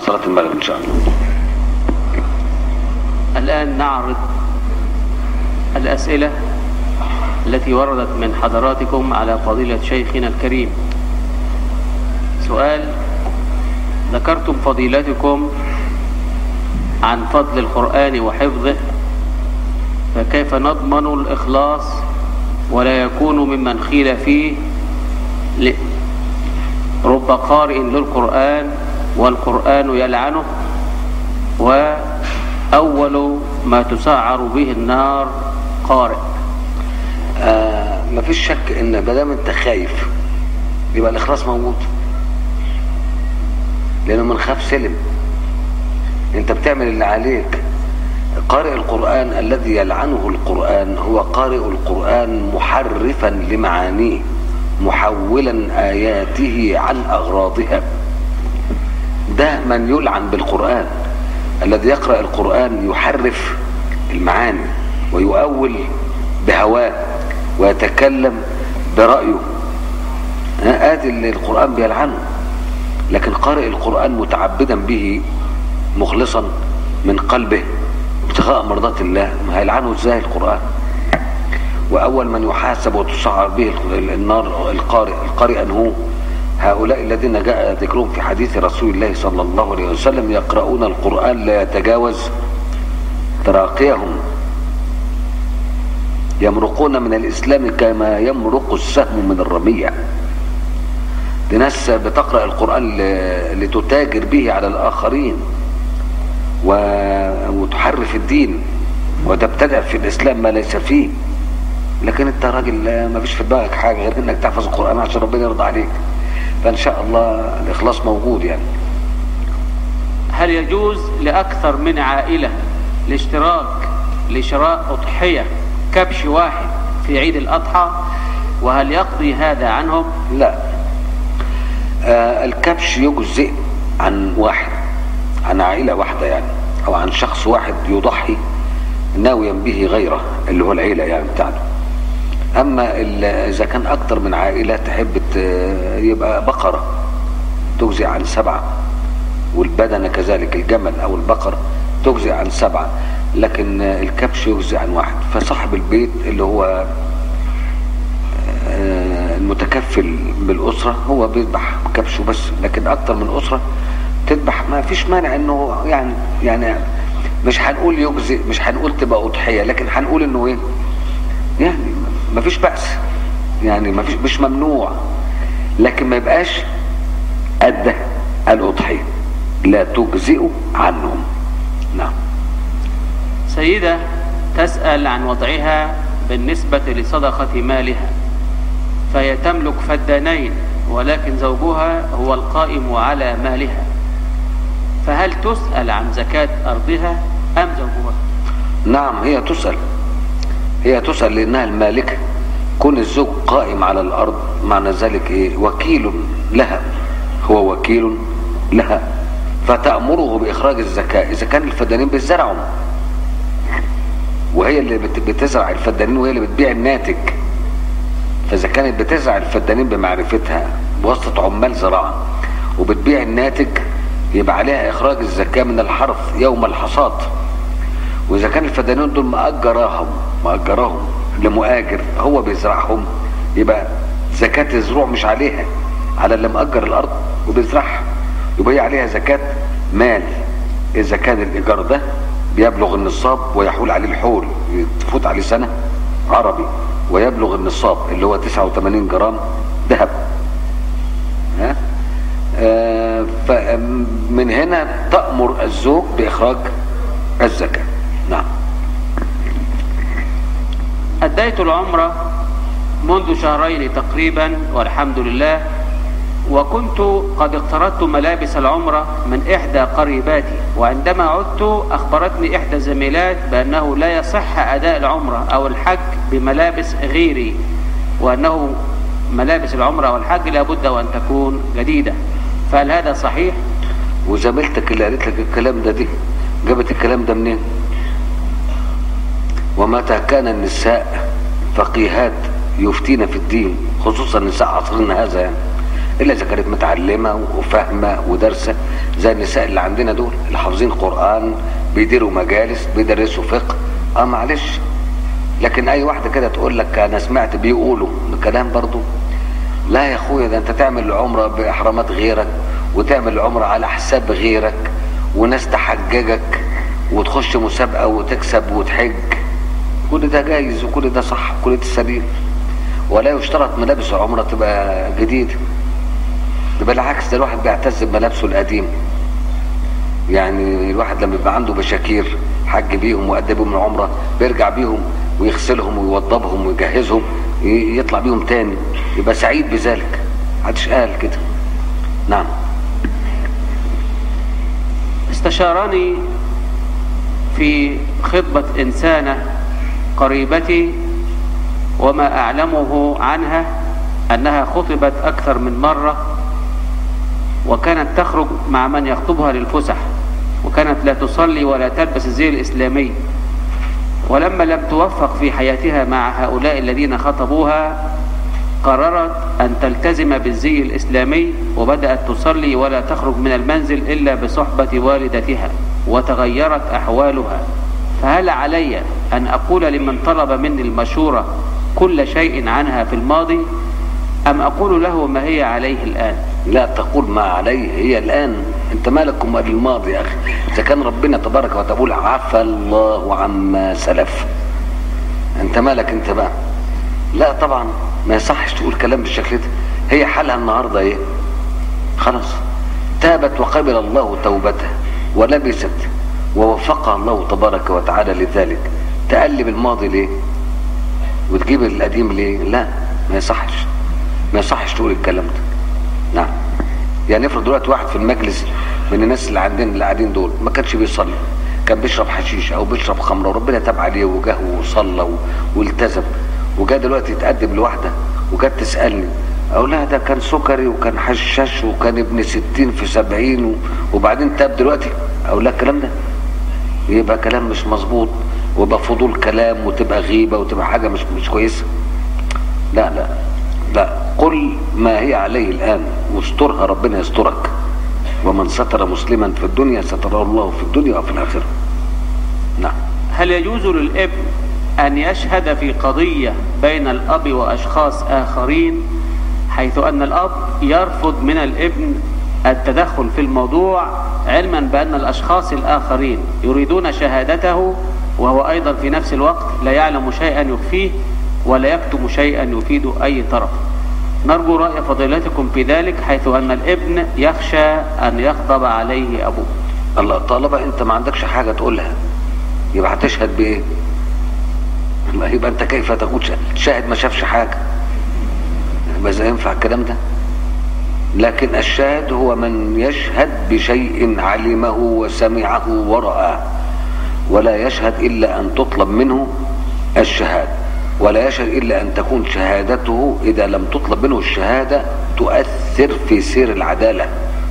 صلاة المغرب إن شاء الله الآن نعرض الأسئلة التي وردت من حضراتكم على فضيلة شيخنا الكريم سؤال ذكرتم فضيلتكم عن فضل القرآن وحفظه فكيف نضمن الإخلاص ولا يكون ممن خيل فيه ل- رب قارئ للقرآن والقرآن يلعنه وأول ما تسعر به النار قارئ آه مفيش شك ان ما دام انت خايف يبقى الاخلاص موجود لانه من خاف سلم انت بتعمل اللي عليك قارئ القرآن الذي يلعنه القرآن هو قارئ القرآن محرفا لمعانيه محولا آياته عن أغراضها ده من يلعن بالقرآن الذي يقرأ القرآن يحرف المعاني ويؤول بهواه ويتكلم برأيه ها، ادي اللي القرآن بيلعنه لكن قارئ القرآن متعبدا به مخلصا من قلبه ابتغاء مرضات الله ما هيلعنه ازاي القرآن وأول من يحاسب وتسعر به النار القارئ القارئ هو هؤلاء الذين جاء ذكرهم في حديث رسول الله صلى الله عليه وسلم يقرؤون القرآن لا يتجاوز تراقيهم يمرقون من الإسلام كما يمرق السهم من الرمية دي ناس بتقرأ القرآن ل- لتتاجر به على الآخرين و... وتحرف الدين وتبتدع في الإسلام ما ليس فيه لكن انت راجل ما فيش في دماغك حاجة غير انك تحفظ القرآن عشان ربنا يرضى عليك فان شاء الله الإخلاص موجود يعني هل يجوز لأكثر من عائلة الاشتراك لشراء أضحية كبش واحد في عيد الأضحى وهل يقضي هذا عنهم لا آه الكبش يجزئ عن واحد عن عائلة واحدة يعني أو عن شخص واحد يضحي ناويا به غيره اللي هو العيلة يعني بتاعته أما ال- إذا كان أكتر من عائلة تحب ت- يبقى بقرة تجزئ عن سبعة والبدنة كذلك الجمل أو البقر تجزئ عن سبعة لكن آه، الكبش يجزئ عن واحد فصاحب البيت اللي هو آه، المتكفل بالأسرة هو بيذبح كبشه بس لكن أكتر من أسرة تذبح ما فيش مانع إنه يعني يعني مش هنقول يجزئ مش هنقول تبقى أضحية لكن هنقول إنه إيه يعني ما فيش بأس يعني ما فيش مش ممنوع لكن ما يبقاش قد الأضحية لا تجزئ عنهم نعم سيدة تسأل عن وضعها بالنسبة لصدقة مالها فهي تملك فدانين ولكن زوجها هو القائم على مالها فهل تسأل عن زكاة أرضها أم زوجها نعم هي تسأل هي تسأل لأنها المالكة كون الزوج قائم على الأرض معنى ذلك إيه وكيل لها هو وكيل لها فتأمره بإخراج الزكاة إذا كان الفدانين بيزرعوا وهي اللي بت- بتزرع الفدانين وهي اللي بتبيع الناتج فإذا كانت بتزرع الفدانين بمعرفتها بواسطة عمال زراعة وبتبيع الناتج يبقى عليها إخراج الزكاة من الحرث يوم الحصاد وإذا كان الفدانين دول مأجراهم مأجراهم لمؤاجر هو بيزرعهم يبقى زكاة الزروع مش عليها على اللي مأجر الأرض وبيزرعها يبقى هي عليها زكاة مال إذا كان الإيجار ده بيبلغ النصاب ويحول عليه الحول تفوت عليه سنة عربي ويبلغ النصاب اللي هو 89 جرام ذهب ها آه، فمن هنا تأمر الزوج بإخراج الزكاة نعم أديت العمرة منذ شهرين تقريبا والحمد لله وكنت قد اقترضت ملابس العمرة من إحدى قريباتي وعندما عدت أخبرتني إحدى الزميلات بأنه لا يصح أداء العمرة أو الحج بملابس غيري وأنه ملابس العمرة والحج لابد وأن تكون جديدة فهل هذا صحيح؟ وزميلتك اللي قالت لك الكلام ده دي جابت الكلام ده منين ومتى كان النساء فقيهات يفتين في الدين خصوصا نساء عصرنا هذا يعني الا اذا كانت متعلمه وفاهمه ودارسه زي النساء اللي عندنا دول اللي حافظين قران بيديروا مجالس بيدرسوا فقه اه معلش لكن اي واحده كده تقول لك انا سمعت بيقولوا كلام برضو لا يا اخويا ده انت تعمل العمره باحرامات غيرك وتعمل العمره على حساب غيرك وناس تحججك وتخش مسابقه وتكسب وتحج كل ده جايز وكل ده صح وكل ده سليم ولا يشترط ملابس العمره تبقى جديده ده بالعكس ده الواحد بيعتز بملابسه القديم يعني الواحد لما يبقى عنده بشاكير حج بيهم وأدى بيهم العمرة بيرجع بيهم ويغسلهم ويوضبهم ويجهزهم ي- يطلع بيهم تاني يبقى سعيد بذلك محدش قال كده نعم استشارني في خطبة إنسانة قريبتي وما أعلمه عنها أنها خطبت أكثر من مرة وكانت تخرج مع من يخطبها للفسح وكانت لا تصلي ولا تلبس الزي الإسلامي ولما لم توفق في حياتها مع هؤلاء الذين خطبوها قررت أن تلتزم بالزي الإسلامي وبدأت تصلي ولا تخرج من المنزل إلا بصحبة والدتها وتغيرت أحوالها فهل علي أن أقول لمن طلب مني المشورة كل شيء عنها في الماضي أم أقول له ما هي عليه الآن لا تقول ما عليه هي الآن انت مالك ومال الماضي يا أخي إذا كان ربنا تبارك وتعالى عفى الله عما سلف انت مالك انت بقى لا طبعا ما يصحش تقول كلام بالشكل ده هي حالها النهارده ايه خلاص تابت وقبل الله توبتها ولبست ووفقها الله تبارك وتعالى لذلك تقلب الماضي ليه وتجيب القديم ليه لا ما يصحش ما يصحش تقول الكلام ده نعم يعني افرض دلوقتي واحد في المجلس من الناس اللي عندنا اللي قاعدين دول ما كانش بيصلي كان بيشرب حشيش او بيشرب خمره وربنا تاب عليه وجاه وصلى و- والتزم وجاء دلوقتي يتقدم لواحده وجت تسالني اقول لها ده كان سكري وكان حشاش وكان ابن ستين في سبعين و- وبعدين تاب دلوقتي اقول لها الكلام ده يبقى كلام مش مظبوط ويبقى فضول كلام وتبقى غيبه وتبقى حاجه مش مش كويسه لا لا لا قل ما هي عليه الآن واسترها ربنا يسترك ومن ستر مسلما في الدنيا ستره الله في الدنيا وفي الآخرة نعم هل يجوز للابن أن يشهد في قضية بين الأب وأشخاص آخرين حيث أن الأب يرفض من الابن التدخل في الموضوع علما بأن الأشخاص الآخرين يريدون شهادته وهو أيضا في نفس الوقت لا يعلم شيئا يخفيه ولا يكتم شيئا يفيد أي طرف نرجو رأي فضيلتكم في ذلك حيث أن الابن يخشى أن يغضب عليه أبوه الله طالما انت ما عندكش حاجة تقولها يبقى هتشهد بايه ما يبقى انت كيف تقول شاهد, شاهد ما شافش حاجة يبقى ازاي ينفع الكلام ده لكن الشاهد هو من يشهد بشيء علمه وسمعه ورآه ولا يشهد إلا أن تطلب منه الشهادة ولا يشهد إلا أن تكون شهادته إذا لم تطلب منه الشهادة تؤثر في سير العدالة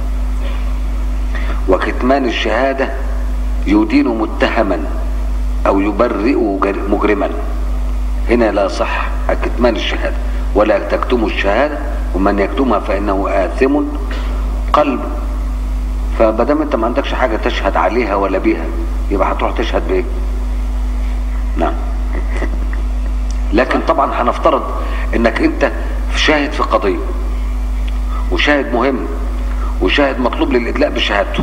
وكتمان الشهادة يدين متهما أو يبرئ جر- مجرما هنا لا صح كتمان الشهادة ولا تكتموا الشهادة ومن يكتمها فإنه آثم قلب فمادام انت ما عندكش حاجة تشهد عليها ولا بيها يبقى هتروح تشهد بايه نعم لكن طبعا هنفترض انك انت شاهد في قضية وشاهد مهم وشاهد مطلوب للإدلاء بشهادته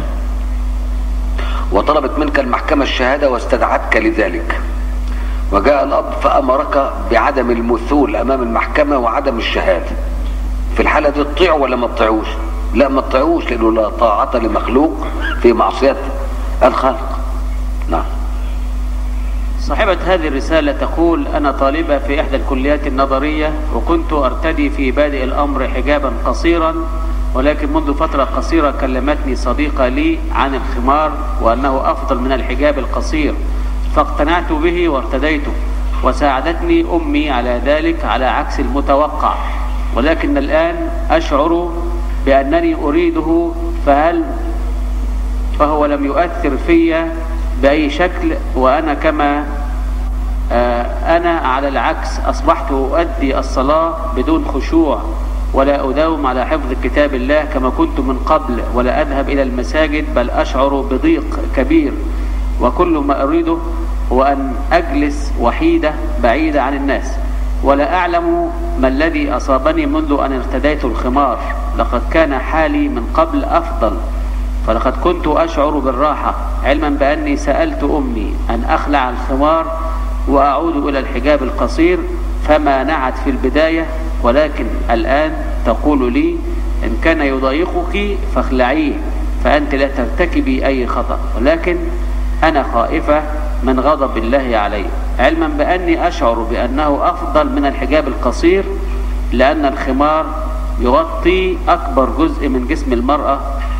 وطلبت منك المحكمة الشهادة واستدعتك لذلك وجاء الأب فأمرك بعدم المثول أمام المحكمة وعدم الشهادة في الحالة دي تطيع ولا ما تطيعوش لا ما تطيعوش لأنه لا طاعة لمخلوق في معصية الخالق نعم صاحبة هذه الرسالة تقول أنا طالبة في إحدى الكليات النظرية وكنت أرتدي في بادئ الأمر حجابا قصيرا ولكن منذ فترة قصيرة كلمتني صديقة لي عن الخمار وأنه أفضل من الحجاب القصير فاقتنعت به وارتديته وساعدتني أمي على ذلك على عكس المتوقع ولكن الآن أشعر بأنني أريده فهل فهو لم يؤثر في بأي شكل وأنا كما آه، أنا على العكس أصبحت أؤدي الصلاة بدون خشوع ولا أداوم على حفظ كتاب الله كما كنت من قبل ولا أذهب إلى المساجد بل أشعر بضيق كبير وكل ما أريده هو أن أجلس وحيدة بعيدة عن الناس ولا أعلم ما الذي أصابني منذ أن ارتديت الخمار لقد كان حالي من قبل أفضل فلقد كنت أشعر بالراحة علما بأني سألت أمي أن أخلع الخمار وأعود إلى الحجاب القصير فما نعت في البداية ولكن الآن تقول لي إن كان يضايقك فاخلعيه فأنت لا ترتكبي أي خطأ ولكن أنا خائفة من غضب الله علي علما بأني أشعر بأنه أفضل من الحجاب القصير لأن الخمار يغطي أكبر جزء من جسم المرأة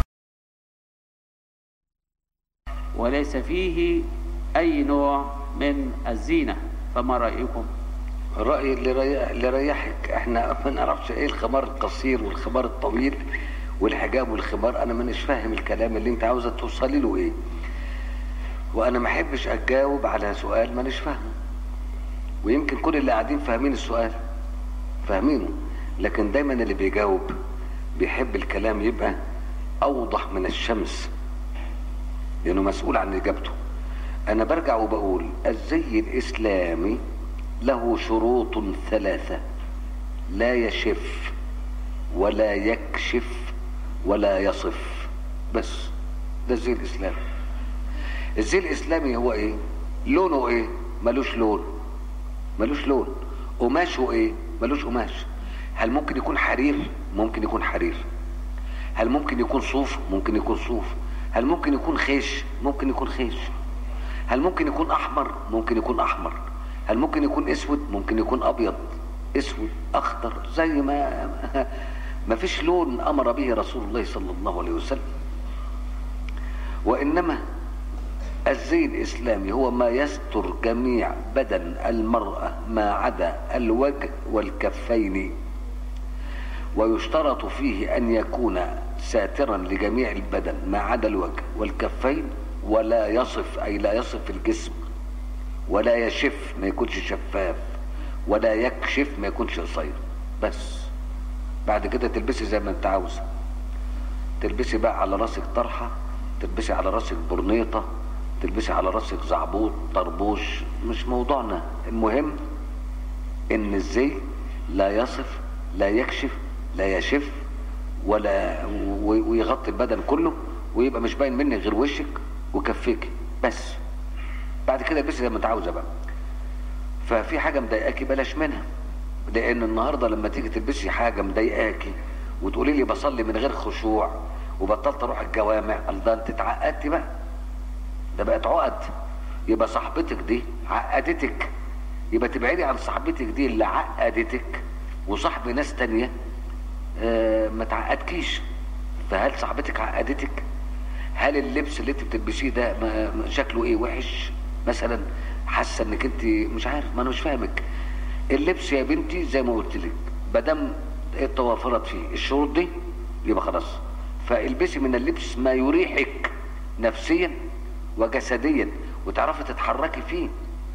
وليس فيه أي نوع من الزينة فما رأيكم؟ الرأي اللي, ري... اللي ريحك احنا ما نعرفش ايه الخمار القصير والخمار الطويل والحجاب والخمار انا مانيش فاهم الكلام اللي انت عاوزه توصلي له ايه وانا ما احبش اجاوب على سؤال مانيش فاهمه ويمكن كل اللي قاعدين فاهمين السؤال فاهمينه لكن دايما اللي بيجاوب بيحب الكلام يبقى اوضح من الشمس لانه مسؤول عن اجابته انا برجع وبقول الزي الاسلامي له شروط ثلاثة لا يشف ولا يكشف ولا يصف بس ده الزي الاسلامي الزي الاسلامي هو ايه لونه ايه ملوش لون ملوش لون قماشه ايه ملوش قماش هل ممكن يكون حرير ممكن يكون حرير هل ممكن يكون صوف ممكن يكون صوف هل ممكن يكون خيش ممكن يكون خيش هل ممكن يكون احمر ممكن يكون احمر هل ممكن يكون اسود ممكن يكون ابيض اسود اخضر زي ما ما فيش لون امر به رسول الله صلى الله عليه وسلم وانما الزي الاسلامي هو ما يستر جميع بدن المراه ما عدا الوجه والكفين ويشترط فيه ان يكون ساترا لجميع البدن ما عدا الوجه والكفين ولا يصف اي لا يصف الجسم ولا يشف ما يكونش شفاف ولا يكشف ما يكونش قصير بس بعد كده تلبسي زي ما انت عاوزه تلبسي بقى على راسك طرحه تلبسي على راسك برنيطه تلبسي على راسك زعبوط طربوش مش موضوعنا المهم ان الزي لا يصف لا يكشف لا يشف ولا ويغطي البدن كله ويبقى مش باين منك غير وشك وكفيك بس بعد كده البسي زي ما انت عاوزه بقى ففي حاجه مضايقاكي بلاش منها لان النهارده لما تيجي تلبسي حاجه مضايقاكي وتقولي لي بصلي من غير خشوع وبطلت اروح الجوامع الله انت اتعقدتي بقى ده بقت عقد يبقى صاحبتك دي عقدتك يبقى تبعدي عن صاحبتك دي اللي عقدتك وصاحب ناس تانية آه ما تعقدكيش فهل صاحبتك عقدتك هل اللبس اللي انت بتلبسيه ده شكله ايه وحش مثلا حاسه انك انت مش عارف ما انا مش فاهمك اللبس يا بنتي زي ما قلت لك ما دام توفرت فيه الشروط دي يبقى خلاص فالبسي من اللبس ما يريحك نفسيا وجسديا وتعرفي تتحركي فيه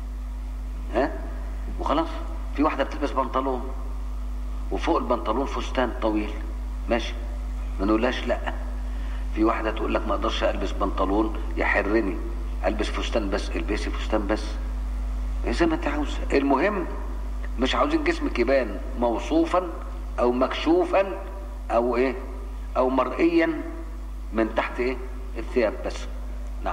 ها وخلاص في واحده بتلبس بنطلون وفوق البنطلون فستان طويل ماشي ما نقولهاش لا في واحده تقول لك ما اقدرش البس بنطلون يحرني البس فستان بس البسي فستان بس زي ما انت عاوزه المهم مش عاوزين جسمك يبان موصوفا او مكشوفا او ايه او مرئيا من تحت ايه الثياب بس نعم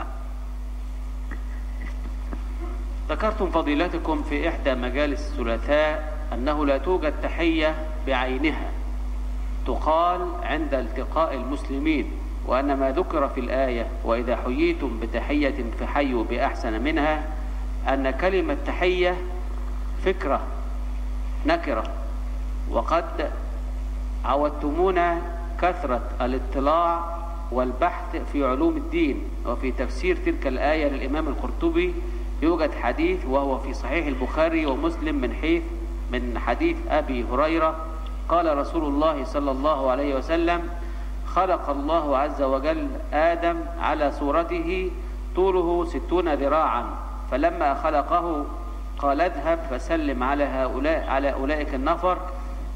ذكرتم فضيلتكم في إحدى مجالس الثلاثاء أنه لا توجد تحية بعينها تقال عند التقاء المسلمين وأن ما ذكر في الآية وإذا حييتم بتحية فحيوا بأحسن منها أن كلمة تحية فكرة نكرة وقد عودتمونا كثرة الاطلاع والبحث في علوم الدين وفي تفسير تلك الآية للإمام القرطبي يوجد حديث وهو في صحيح البخاري ومسلم من حيث من حديث أبي هريرة قال رسول الله صلى الله عليه وسلم خلق الله عز وجل آدم على صورته طوله ستون ذراعا فلما خلقه قال اذهب فسلم على هؤلاء على أولئك النفر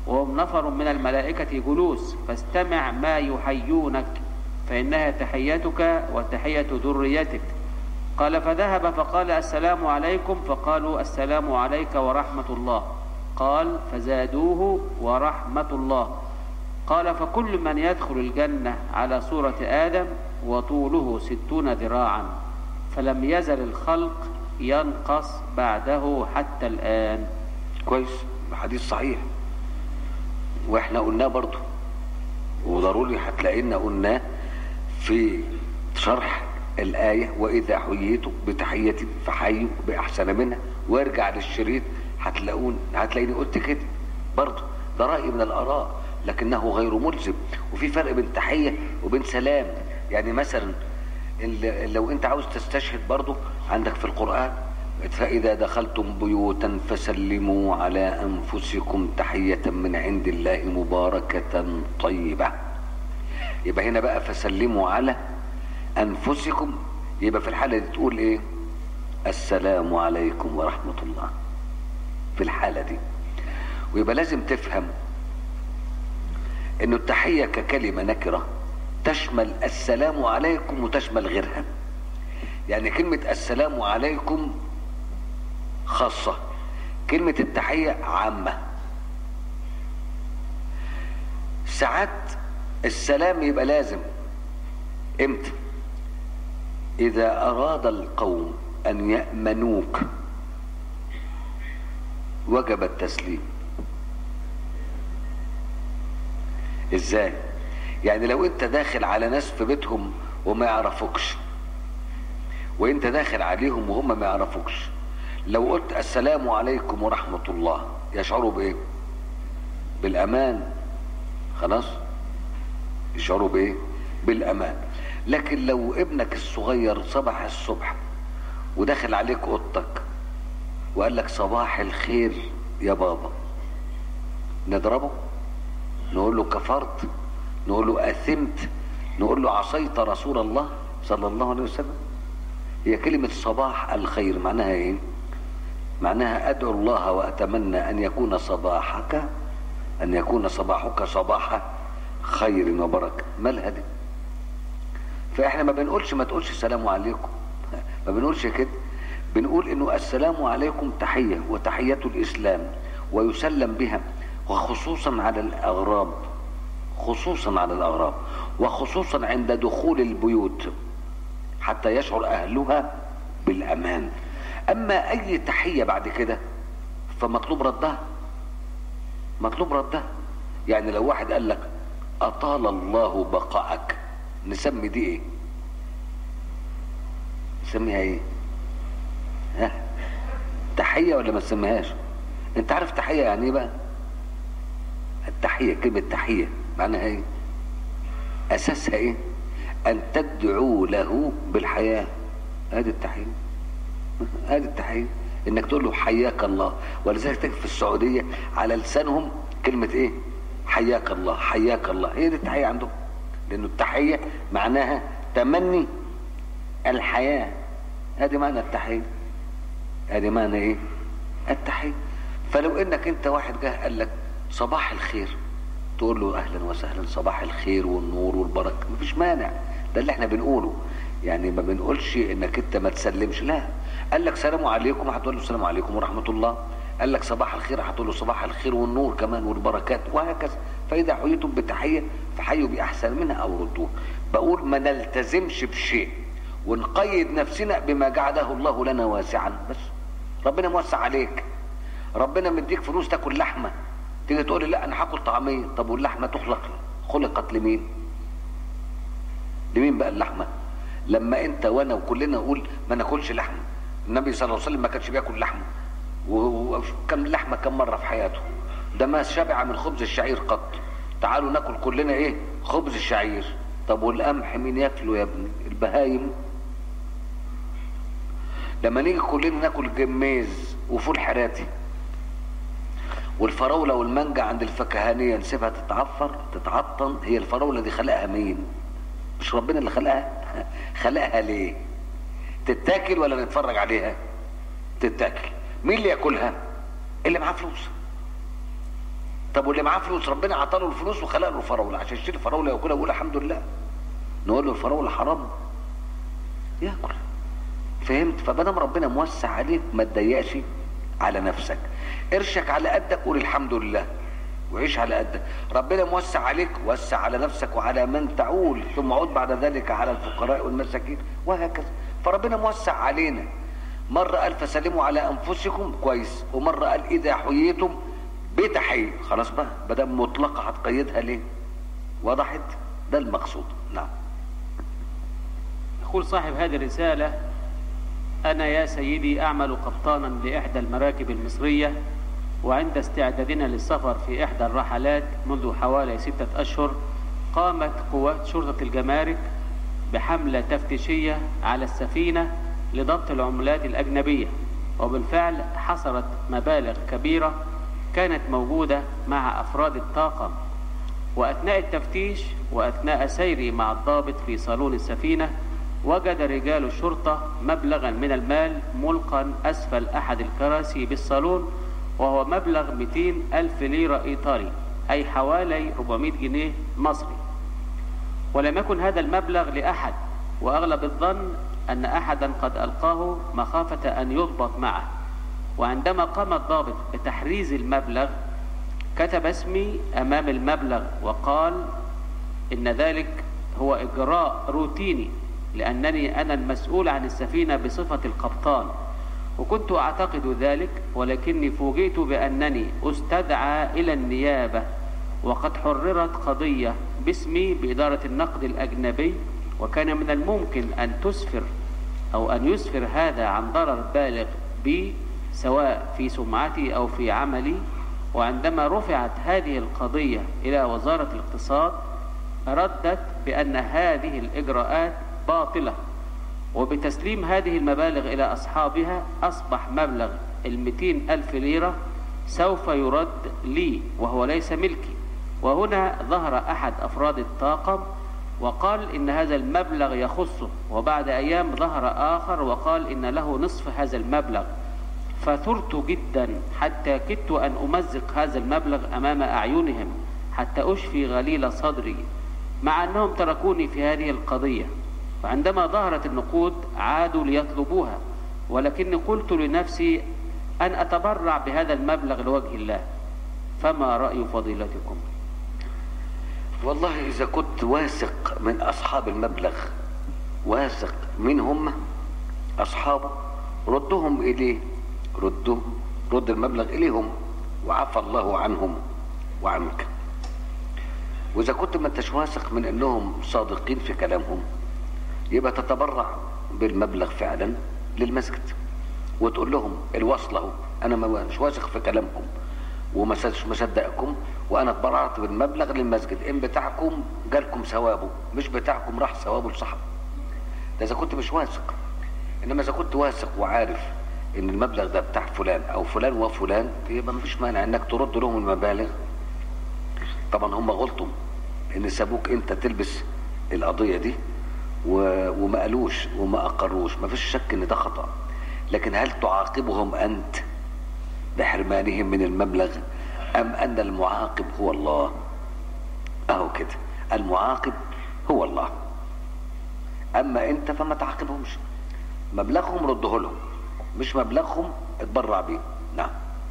وهم نفر من الملائكة جلوس فاستمع ما يحيونك فإنها تحيتك وتحية ذريتك قال فذهب فقال السلام عليكم فقالوا السلام عليك ورحمة الله قال فزادوه ورحمة الله قال فكل من يدخل الجنة على صورة آدم وطوله ستون ذراعا فلم يزل الخلق ينقص بعده حتى الآن كويس حديث صحيح واحنا قلناه برضو وضروري هتلاقينا قلناه في شرح الآية وإذا حييتم بتحية فحيوا بأحسن منها وارجع للشريط هتلاقون هتلاقيني قلت كده برضو ده رأي من الآراء لكنه غير ملزم وفي فرق بين تحية وبين سلام يعني مثلا ال- لو انت عاوز تستشهد برضو عندك في القرآن فإذا دخلتم بيوتا فسلموا على أنفسكم تحية من عند الله مباركة طيبة يبقى هنا بقى فسلموا على أنفسكم يبقى في الحالة دي تقول إيه السلام عليكم ورحمة الله في الحالة دي ويبقى لازم تفهم انه التحية ككلمة نكرة تشمل السلام عليكم وتشمل غيرها يعني كلمة السلام عليكم خاصة كلمة التحية عامة ساعات السلام يبقى لازم امتى اذا اراد القوم ان يأمنوك وجب التسليم ازاي يعني لو انت داخل على ناس في بيتهم وما يعرفوكش وانت داخل عليهم وهم ما يعرفوكش لو قلت السلام عليكم ورحمة الله يشعروا بايه بالامان خلاص يشعروا بايه بالامان لكن لو ابنك الصغير صبح الصبح وداخل عليك اوضتك وقال لك صباح الخير يا بابا نضربه نقول له كفرت نقول له اثمت نقول له عصيت رسول الله صلى الله عليه وسلم هي كلمة صباح الخير معناها ايه معناها ادعو الله واتمنى ان يكون صباحك ان يكون صباحك صباح خير وبركة مالها دي فاحنا ما بنقولش ما تقولش السلام عليكم ما بنقولش كده بنقول انه السلام عليكم تحية وتحية الاسلام ويسلم بها وخصوصا على الاغراب خصوصا على الاغراب وخصوصا عند دخول البيوت حتى يشعر اهلها بالامان اما اي تحية بعد كده فمطلوب ردها مطلوب ردها يعني لو واحد قال لك اطال الله بقاءك نسمي دي ايه نسميها ايه ها تحية ولا ما تسميهاش انت عارف تحية يعني ايه بقى التحية كلمة تحية معناها ايه اساسها ايه ان تدعو له بالحياة هذه التحية هذه التحية انك تقول له حياك الله ولذلك تجد في السعودية على لسانهم كلمة ايه حياك الله حياك الله هي دي التحية عندهم لانه التحية معناها تمني الحياة هذه معنى التحية هذه معنى ايه التحية فلو انك انت واحد جه قال لك صباح الخير تقول له اهلا وسهلا صباح الخير والنور والبركه مفيش مانع ده اللي احنا بنقوله يعني ما بنقولش انك انت ما تسلمش لا قال لك سلام عليكم هتقول له السلام عليكم ورحمه الله قال لك صباح الخير هتقول له صباح الخير والنور كمان والبركات وهكذا فاذا حييتم بتحيه فحيوا باحسن منها او ردوها بقول ما نلتزمش بشيء ونقيد نفسنا بما جعله الله لنا واسعا بس ربنا موسع عليك ربنا مديك فلوس تاكل لحمه تيجي تقول لي لا انا هاكل طعميه طب واللحمه تخلق خلقت لمين لمين بقى اللحمه لما انت وانا وكلنا نقول ما ناكلش لحمه النبي صلى الله عليه وسلم ما كانش بياكل لحمه وكم لحمه كم مره في حياته ده ما شبع من خبز الشعير قط تعالوا ناكل كلنا ايه خبز الشعير طب والقمح مين ياكله يا ابني البهايم لما نيجي كلنا ناكل جميز وفول حراتي والفراولة والمانجا عند الفكهانية نسيبها تتعفر تتعطن هي الفراولة دي خلقها مين مش ربنا اللي خلقها خلقها ليه تتاكل ولا نتفرج عليها تتاكل مين اللي ياكلها اللي معاه فلوس طب واللي معاه فلوس ربنا عطاله الفلوس وخلق له فراوله عشان يشتري فراوله ياكلها ويقول الحمد لله نقول له الفراوله حرام ياكل فهمت فمادام ربنا موسع عليك ما تضيقش على نفسك قرشك على قدك قول الحمد لله وعيش على قدك ربنا موسع عليك وسع على نفسك وعلى من تعول ثم عود بعد ذلك على الفقراء والمساكين وهكذا فربنا موسع علينا مرة قال فسلموا على أنفسكم كويس ومرة قال إذا حييتم بتحية خلاص بقى بدل مطلقة هتقيدها ليه وضحت ده المقصود نعم يقول صاحب هذه الرسالة أنا يا سيدي أعمل قبطانا لإحدى المراكب المصرية وعند استعدادنا للسفر في إحدى الرحلات منذ حوالي ستة أشهر قامت قوات شرطة الجمارك بحملة تفتيشية على السفينة لضبط العملات الأجنبية وبالفعل حصلت مبالغ كبيرة كانت موجودة مع أفراد الطاقم وأثناء التفتيش وأثناء سيري مع الضابط في صالون السفينة وجد رجال الشرطة مبلغا من المال ملقا أسفل أحد الكراسي بالصالون وهو مبلغ 200 ألف ليرة إيطالي أي حوالي 400 جنيه مصري ولم يكن هذا المبلغ لأحد وأغلب الظن أن أحدا قد ألقاه مخافة أن يضبط معه وعندما قام الضابط بتحريز المبلغ كتب اسمي أمام المبلغ وقال إن ذلك هو إجراء روتيني لأنني أنا المسؤول عن السفينة بصفة القبطان وكنت أعتقد ذلك ولكني فوجئت بأنني أستدعى إلى النيابة وقد حررت قضية باسمي بإدارة النقد الأجنبي وكان من الممكن أن تسفر أو أن يسفر هذا عن ضرر بالغ بي سواء في سمعتي أو في عملي وعندما رفعت هذه القضية إلى وزارة الاقتصاد ردت بأن هذه الإجراءات باطلة وبتسليم هذه المبالغ إلى أصحابها أصبح مبلغ المتين ألف ليرة سوف يرد لي وهو ليس ملكي وهنا ظهر أحد أفراد الطاقم وقال إن هذا المبلغ يخصه وبعد أيام ظهر آخر وقال إن له نصف هذا المبلغ فثرت جدا حتى كدت أن أمزق هذا المبلغ أمام أعينهم حتى أشفي غليل صدري مع أنهم تركوني في هذه القضية وعندما ظهرت النقود عادوا ليطلبوها ولكني قلت لنفسي أن أتبرع بهذا المبلغ لوجه الله فما رأي فضيلتكم والله إذا كنت واثق من أصحاب المبلغ واثق من هم أصحابه ردهم إليه ردهم رد المبلغ إليهم وعفى الله عنهم وعنك وإذا كنت ما انتش واثق من أنهم صادقين في كلامهم يبقى تتبرع بالمبلغ فعلا للمسجد وتقول لهم الوصل اهو انا مش واثق في كلامكم وما مصدقكم وانا اتبرعت بالمبلغ للمسجد ان بتاعكم جالكم ثوابه مش بتاعكم راح ثوابه لصاحبه ده اذا كنت مش واثق انما اذا كنت واثق وعارف ان المبلغ ده بتاع فلان او فلان وفلان يبقى مفيش مانع انك ترد لهم المبالغ طبعا هم غلطوا ان سابوك انت تلبس القضيه دي و... وما قالوش وما اقروش ما فيش شك ان ده خطا لكن هل تعاقبهم انت بحرمانهم من المبلغ ام ان المعاقب هو الله اهو كده المعاقب هو الله اما انت فما تعاقبهمش مبلغهم رده لهم مش مبلغهم اتبرع بيه نعم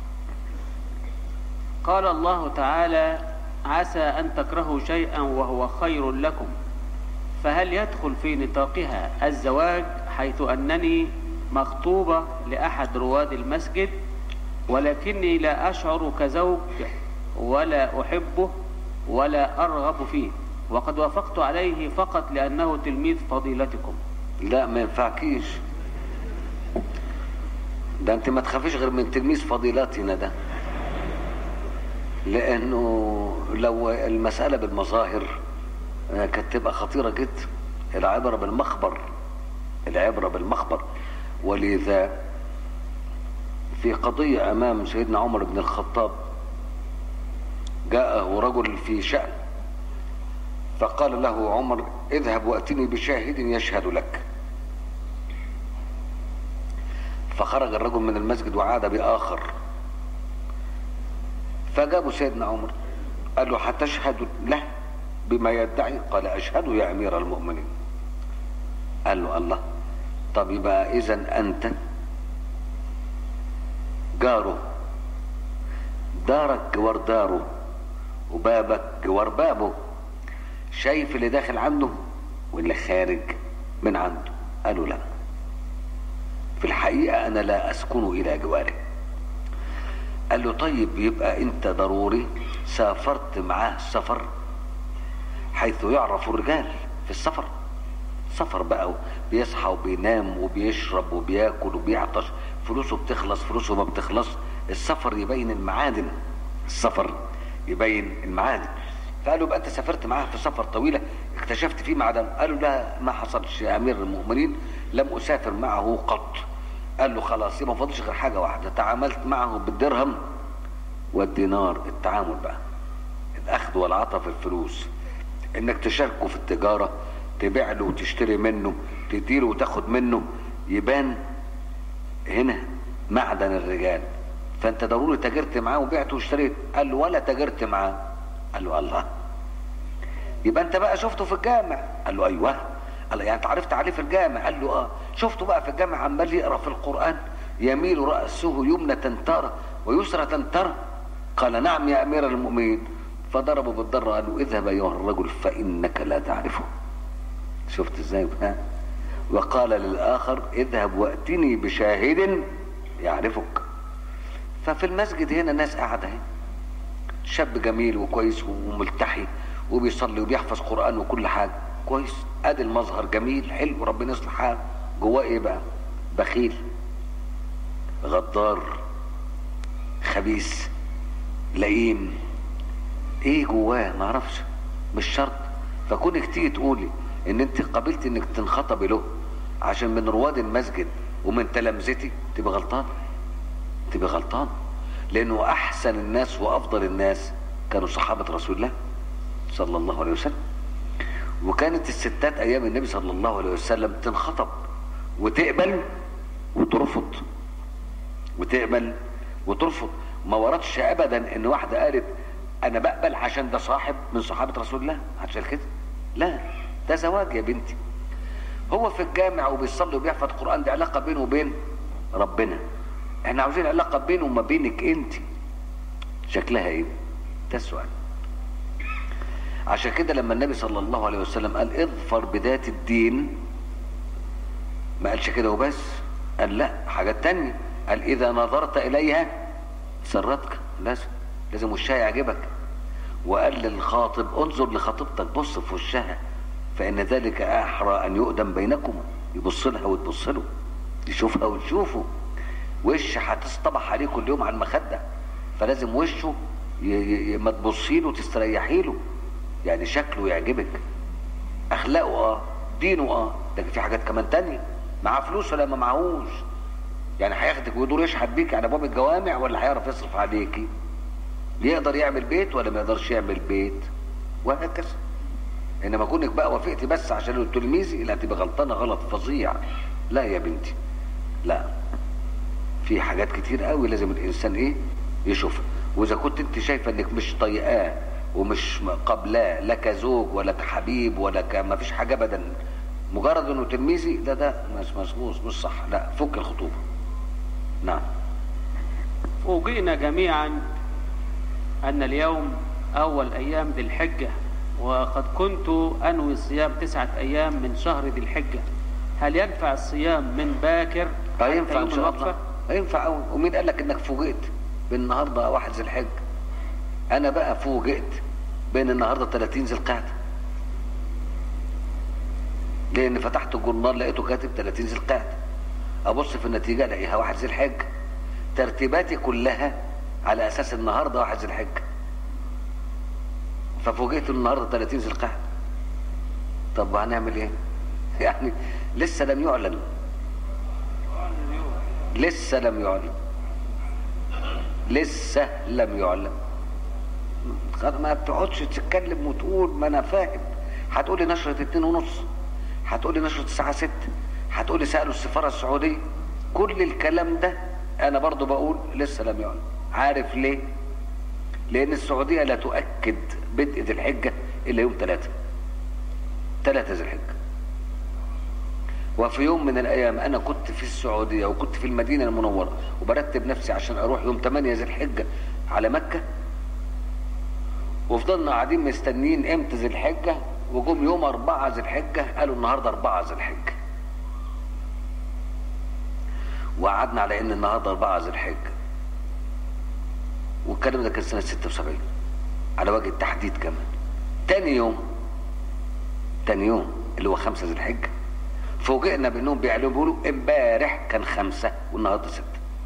قال الله تعالى عسى أن تكرهوا شيئا وهو خير لكم فهل يدخل في نطاقها الزواج حيث أنني مخطوبة لأحد رواد المسجد ولكني لا أشعر كزوج ولا أحبه ولا أرغب فيه وقد وافقت عليه فقط لأنه تلميذ فضيلتكم لا ما ينفعكيش ده انت ما تخافيش غير من تلميذ فضيلاتنا ده لانه لو المسألة بالمظاهر كانت تبقى خطيرة جدا العبرة بالمخبر العبرة بالمخبر ولذا في قضية امام سيدنا عمر بن الخطاب جاءه رجل في شأن فقال له عمر اذهب واتني بشاهد يشهد لك فخرج الرجل من المسجد وعاد بآخر فجابوا سيدنا عمر قال له هتشهد له بما يدعي قال اشهد يا امير المؤمنين قال له الله طب يبقى اذا انت جاره دارك جوار داره وبابك جوار بابه شايف اللي داخل عنده واللي خارج من عنده قالوا لا في الحقيقة أنا لا أسكن إلى جواره قال له طيب يبقى أنت ضروري سافرت معاه سفر حيث يعرف الرجال في السفر سفر بقى بيصحى وبينام وبيشرب وبياكل وبيعطش فلوسه بتخلص فلوسه ما بتخلص السفر يبين المعادن السفر يبين المعادن فقالوا بقى انت سافرت معاه في سفر طويله اكتشفت فيه معدن قالوا لا ما حصلش يا امير المؤمنين لم اسافر معه قط قال له خلاص يبقى ما فاضلش غير حاجه واحده تعاملت معه بالدرهم والدينار التعامل بقى الاخذ والعطاء في الفلوس انك تشاركه في التجاره تبيع له وتشتري منه تديله وتاخد منه يبان هنا معدن الرجال فانت ضروري تاجرت معاه وبعت واشتريت قال له ولا تاجرت معاه قال له الله يبقى انت بقى شفته في الجامع قال له ايوه قال له يعني انت عرفت عليه في الجامع قال له اه شفته بقى في الجامع عمال يقرا في القران يميل راسه يمنة ترى ويسرى ترى قال نعم يا امير المؤمنين فضربوا بالضرة قالوا اذهب ايها الرجل فانك لا تعرفه شفت ازاي بقى وقال للاخر اذهب واتني بشاهد يعرفك ففي المسجد هنا ناس قاعده هنا شاب جميل وكويس وملتحي وبيصلي وبيحفظ قران وكل حاجه كويس ادي المظهر جميل حلو ربنا يصلح حاله جواه ايه بقى بخيل غدار خبيث لئيم ايه جواه ما اعرفش مش شرط فكونك تيجي تقولي ان انت قبلت انك تنخطبي له عشان من رواد المسجد ومن تلامذتي تبقى غلطان تبقى غلطان لانه احسن الناس وافضل الناس كانوا صحابه رسول الله صلى الله عليه وسلم وكانت الستات ايام النبي صلى الله عليه وسلم تنخطب وتقبل وترفض وتقبل وترفض ما وردش ابدا ان واحده قالت انا بقبل عشان ده صاحب من صحابه رسول الله عشان كده لا ده زواج يا بنتي هو في الجامع وبيصلي وبيحفظ قران دي علاقه بينه وبين ربنا احنا عاوزين علاقه بينه وما بينك انت شكلها ايه ده السؤال عشان كده لما النبي صلى الله عليه وسلم قال اظفر بذات الدين ما قالش كده وبس قال لا حاجات تانية قال اذا نظرت اليها سرتك لازم لازم وشها يعجبك وقال للخاطب انظر لخطيبتك بص في وشها فان ذلك احرى ان يؤدم بينكم يبص لها وتبص له يشوفها وتشوفه وش هتصطبح عليه كل يوم على المخده فلازم وشه ي... ي... ما تبصي له تستريحي له يعني شكله يعجبك اخلاقه اه دينه اه ده في حاجات كمان تانية معاه فلوس ولا ما معهوش يعني هياخدك ويدور يشحت بيك على باب الجوامع ولا هيعرف يصرف عليكي يقدر يعمل بيت ولا ما يقدرش يعمل بيت وهكذا انما كونك بقى وافقتي بس عشان تلميذي لا تبقى غلطانه غلط فظيع لا يا بنتي لا في حاجات كتير قوي لازم الانسان ايه يشوفها واذا كنت انت شايفه انك مش طايقاه ومش قبلاه لا كزوج ولا كحبيب ولا ك ما فيش حاجه ابدا مجرد انه تلميذي ده ده مش مظبوط مش صح لا فك الخطوبه نعم فوجئنا جميعا أن اليوم أول أيام ذي الحجة وقد كنت أنوي صيام تسعة أيام من شهر ذي الحجة هل ينفع الصيام من باكر حتى هينفع يوم ان شاء الوقفة؟ الله هينفع قوي ومين قال لك انك فوجئت بالنهارده واحد ذي الحج انا بقى فوجئت بين النهارده 30 ذي القعده لان فتحت الجورنال لقيته كاتب 30 ذي القعده ابص في النتيجه الاقيها واحد ذي الحج ترتيباتي كلها على اساس النهارده واحد ذي الحج ففوجئت النهارده 30 ذي القعده طب هنعمل ايه يعني لسه لم يعلن لسه لم يعلن لسه لم يعلن خلاص ما بتقعدش تتكلم وتقول ما انا فاهم هتقولي نشرة اتنين ونص هتقولي نشرة الساعة ست هتقولي سألوا السفارة السعودية كل الكلام ده انا برضو بقول لسه لم يعلن عارف ليه لان السعوديه لا تؤكد بدء ذي الحجه الا يوم ثلاثه ثلاثه ذي الحجه وفي يوم من الايام انا كنت في السعوديه وكنت في المدينه المنوره وبرتب نفسي عشان اروح يوم 8 ذي الحجه على مكه وفضلنا قاعدين مستنيين امتى ذي الحجه وجم يوم أربعة ذي الحجه قالوا النهارده أربعة ذي الحجه وقعدنا على ان النهارده أربعة ذي الحجه والكلام ده كان سنه 76 على وجه التحديد كمان تاني يوم تاني يوم اللي هو خمسة ذي الحجه فوجئنا بانهم بيعلنوا بيقولوا امبارح كان خمسة والنهارده ستة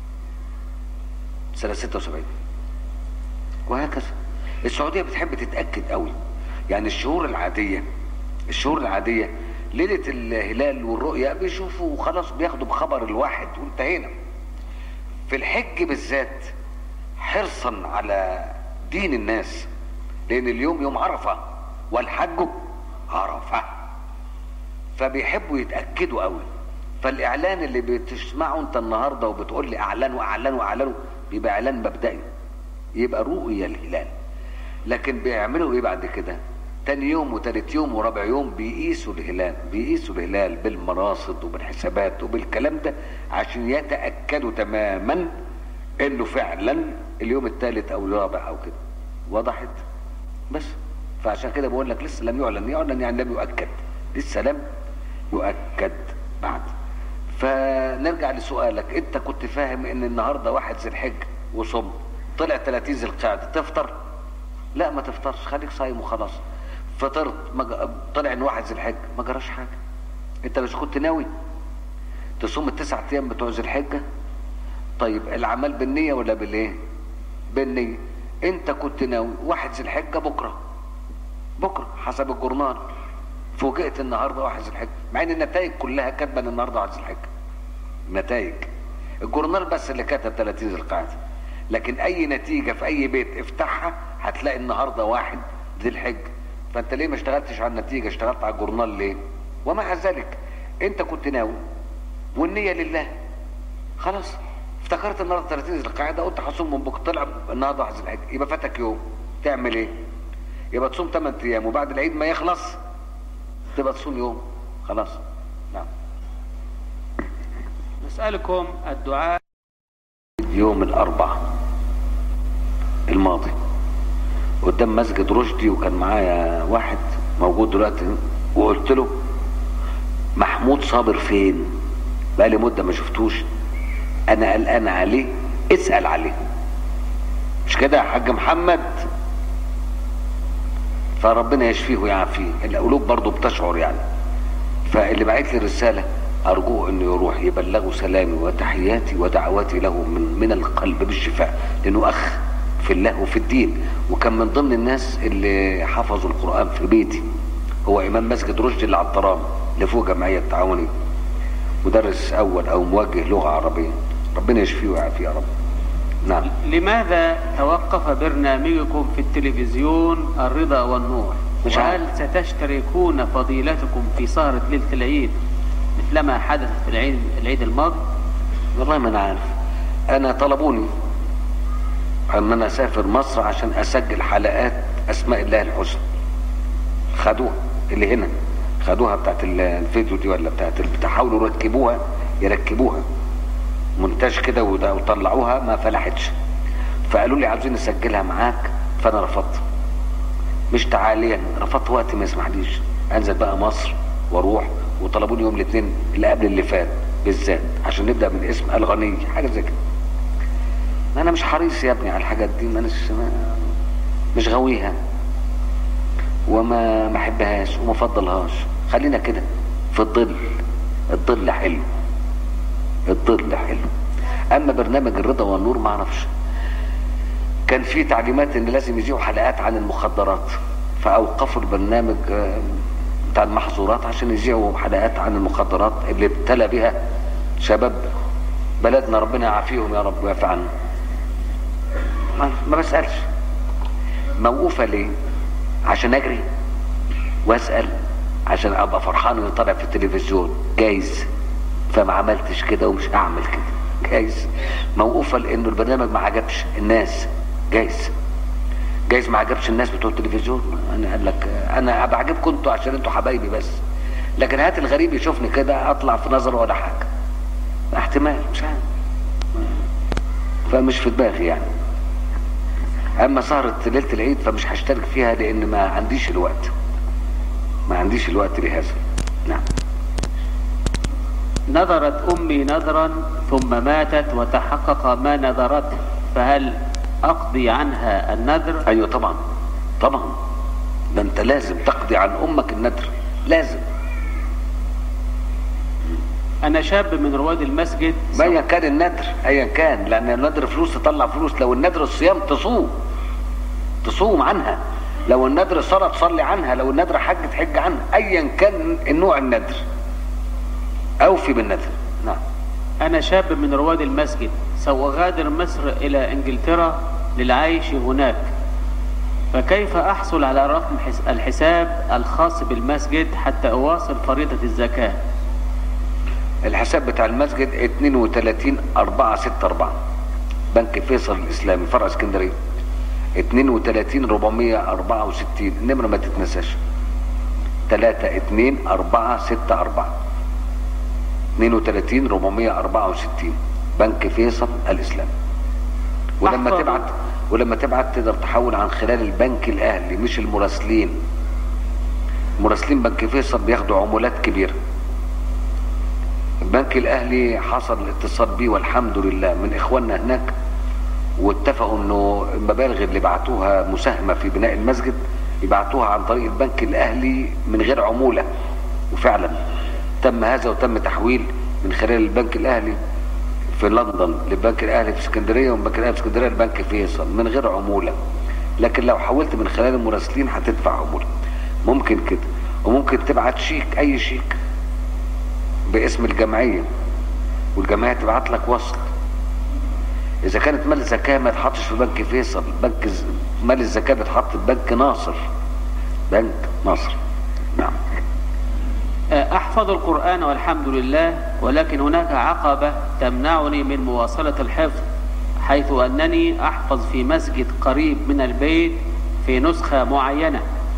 سنة 76 وهكذا السعودية بتحب تتأكد قوي يعني الشهور العادية الشهور العادية ليلة الهلال والرؤية بيشوفوا خلاص بياخدوا بخبر الواحد وانتهينا في الحج بالذات حرصا على دين الناس لان اليوم يوم عرفة والحج عرفة فبيحبوا يتاكدوا قوي فالاعلان اللي بتسمعه انت النهارده وبتقول لي اعلنوا اعلنوا اعلنوا بيبقى اعلان مبدئي يبقى رؤية الهلال لكن بيعملوا ايه بعد كده تاني يوم وتالت يوم ورابع يوم بيقيسوا الهلال بيقيسوا الهلال بالمراصد وبالحسابات وبالكلام ده عشان يتاكدوا تماما انه فعلا اليوم الثالث او الرابع او كده وضحت بس فعشان كده بقول لك لسه لم يعلن يعلن يعني لم يؤكد لسه لم يؤكد بعد فنرجع لسؤالك انت كنت فاهم ان النهارده واحد ذي الحج وصم طلع 30 ذي القعده تفطر لا ما تفطرش خليك صايم وخلاص فطرت ما ج- طلع ان واحد ذي الحج ما جراش حاجه انت مش كنت ناوي تصوم التسع ايام بتوع ذي الحجه طيب الاعمال بالنيه ولا بالايه بالنيه انت كنت ناوي واحد ذي الحجه بكره بكره حسب الجورنال فوجئت النهارده واحد ذي الحجه مع ان النتائج كلها كاتبه ان النهارده واحد ذي الحجه نتائج الجورنال بس اللي كتب 30 ذي القعده لكن اي نتيجه في اي بيت افتحها هتلاقي النهارده واحد ذي الحجه فانت ليه ما اشتغلتش على النتيجه اشتغلت على الجورنال ليه ومع ذلك انت كنت ناوي والنيه لله خلاص افتكرت النهارده 30 ذي القعده قلت هصوم من بكره طلع النهارده واحد ذي الحجه يبقى فاتك يوم تعمل ايه يبقى تصوم 8 ايام وبعد العيد ما يخلص تبقى تصوم يوم خلاص نعم نسألكم الدعاء يوم الأربعاء الماضي قدام مسجد رشدي وكان معايا واحد موجود دلوقتي وقلت له محمود صابر فين بقالي مدة ما شفتوش أنا قلقان عليه اسأل عليه مش كده يا حاج محمد فربنا يشفيه ويعافيه القلوب برضه بتشعر يعني فاللي بعت لي رسالة أرجوه إنه يروح يبلغوا سلامي وتحياتي ودعواتي له من من القلب بالشفاء لأنه أخ في الله وفي الدين وكان من ضمن الناس اللي حفظوا القرآن في بيتي هو إمام مسجد رشدي اللي على الترام اللي فوق جمعية التعاونية مدرس أول أو موجه لغة عربية ربنا يشفيه ويعافيه يا رب نعم لماذا توقف برنامجكم في التلفزيون الرضا والنور مش وهل عارف. ستشتركون فضيلتكم في سهرة ليلة العيد مثلما حدث في العيد العيد الماضي والله ما انا عارف انا طلبوني ان انا اسافر مصر عشان اسجل حلقات اسماء الله الحسنى خدوها اللي هنا خدوها بتاعت ال- الفيديو دي ولا بتاعت ال- بتحاولوا يركبوها يركبوها مونتاج كده وده- وطلعوها ما فلحتش فقالوا لي عاوزين نسجلها معاك فانا رفضت مش تعاليا رفضت وقت ما يسمحليش انزل بقى مصر واروح وطلبوني يوم الاثنين اللي قبل اللي فات بالذات عشان نبدا من اسم الغني حاجه زي كده ما انا مش حريص يا ابني على الحاجات دي ما أناش- ما مش غاويها وما ما احبهاش وما افضلهاش خلينا كده في الظل الظل حلو الظل حلو اما برنامج الرضا والنور ما اعرفش كان في تعليمات ان لازم يذيعوا حلقات عن المخدرات فاوقفوا البرنامج آه، بتاع المحظورات عشان يذيعوا حلقات عن المخدرات اللي ابتلى بها شباب بلدنا ربنا يعافيهم يا رب ويعفي عنهم ما, ما بسالش موقوفه ليه عشان اجري واسال عشان ابقى فرحان اني طالع في التلفزيون جايز فما عملتش كده ومش هعمل كده جايز موقوفه لانه البرنامج ما عجبش الناس جايز جايز ما عجبش الناس بتوع التلفزيون انا قال لك انا بعجبكم انتوا عشان انتوا حبايبي بس لكن هات الغريب يشوفني كده اطلع في نظره ولا حاجه احتمال مش عارف فمش في دماغي يعني اما سهرة ليلة العيد فمش هشترك فيها لان ما عنديش الوقت ما عنديش الوقت لهذا نعم نذرت أمي نذرا ثم ماتت وتحقق ما نذرته فهل أقضي عنها النذر ايوه طبعا طبعا ده انت لازم تقضي عن امك النذر لازم أنا شاب من رواد المسجد ما ايا كان النذر ايا كان لان النذر فلوس تطلع فلوس لو النذر الصيام تصوم تصوم عنها لو النذر صلاة تصلي عنها لو النذر حج تحج عنها ايا كان النوع النذر اوفي بالنذر نعم أنا شاب من رواد المسجد سأغادر مصر إلى إنجلترا للعيش هناك فكيف أحصل على رقم حس- الحساب الخاص بالمسجد حتى أواصل فريضة الزكاة الحساب بتاع المسجد 32 4 6 4 بنك فيصل الاسلامي فرع اسكندريه 32 464 النمره ما تتنساش 3 2 4 6 4 32 464 بنك فيصل الاسلامي ولما أحفظ. تبعت ولما تبعت تقدر تحول عن خلال البنك الاهلي مش المراسلين مراسلين بنك فيصل بياخدوا عمولات كبيره البنك الاهلي حصل اتصال بيه والحمد لله من اخواننا هناك واتفقوا انه المبالغ اللي بعتوها مساهمه في بناء المسجد يبعتوها عن طريق البنك الاهلي من غير عموله وفعلا تم هذا وتم تحويل من خلال البنك الاهلي في لندن للبنك الاهلي في اسكندريه ومن البنك الاهلي في اسكندريه للبنك فيصل من غير عموله لكن لو حولت من خلال المراسلين هتدفع عموله ممكن كده وممكن تبعت شيك اي شيك باسم الجمعيه والجمعيه تبعت لك وصل اذا كانت مال الزكاه ما يتحطش في بنك فيصل بنك ز- مال الزكاه بيتحط في بنك ناصر بنك ناصر نعم أحفظ القرآن والحمد لله ولكن هناك عقبة تمنعني من مواصلة الحفظ حيث أنني أحفظ في مسجد قريب من البيت في نسخة معينة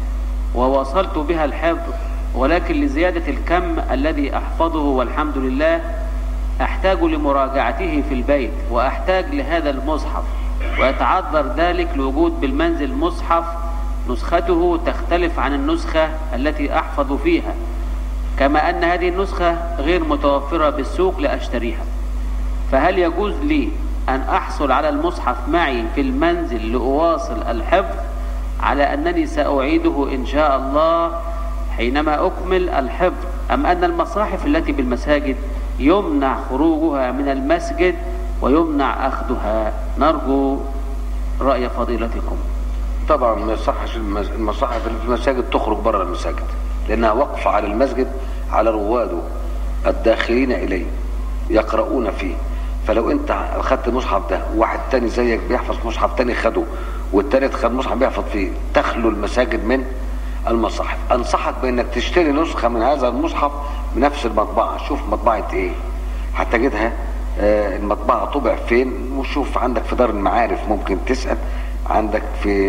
وواصلت بها الحفظ ولكن لزيادة الكم الذي أحفظه والحمد لله أحتاج لمراجعته في البيت وأحتاج لهذا المصحف ويتعذر ذلك لوجود بالمنزل مصحف نسخته تختلف عن النسخة التي أحفظ فيها كما أن هذه النسخة غير متوفرة بالسوق لأشتريها فهل يجوز لي أن أحصل على المصحف معي في المنزل لأواصل الحفظ على أنني سأعيده إن شاء الله حينما أكمل الحفظ أم أن المصاحف التي بالمساجد يمنع خروجها من المسجد ويمنع أخذها نرجو رأي فضيلتكم طبعا ما يصحش المز- المصاحف اللي في المساجد تخرج بره المساجد لانها واقفه على المسجد على رواده الداخلين اليه يقرؤون فيه فلو انت اخدت المصحف ده وواحد تاني زيك بيحفظ مصحف تاني خده والتالت خد مصحف بيحفظ فيه تخلو المساجد من المصاحف انصحك بانك تشتري نسخه من هذا المصحف بنفس المطبعه شوف مطبعه ايه هتجدها آه، المطبعه طبع فين وشوف عندك في دار المعارف ممكن تسال عندك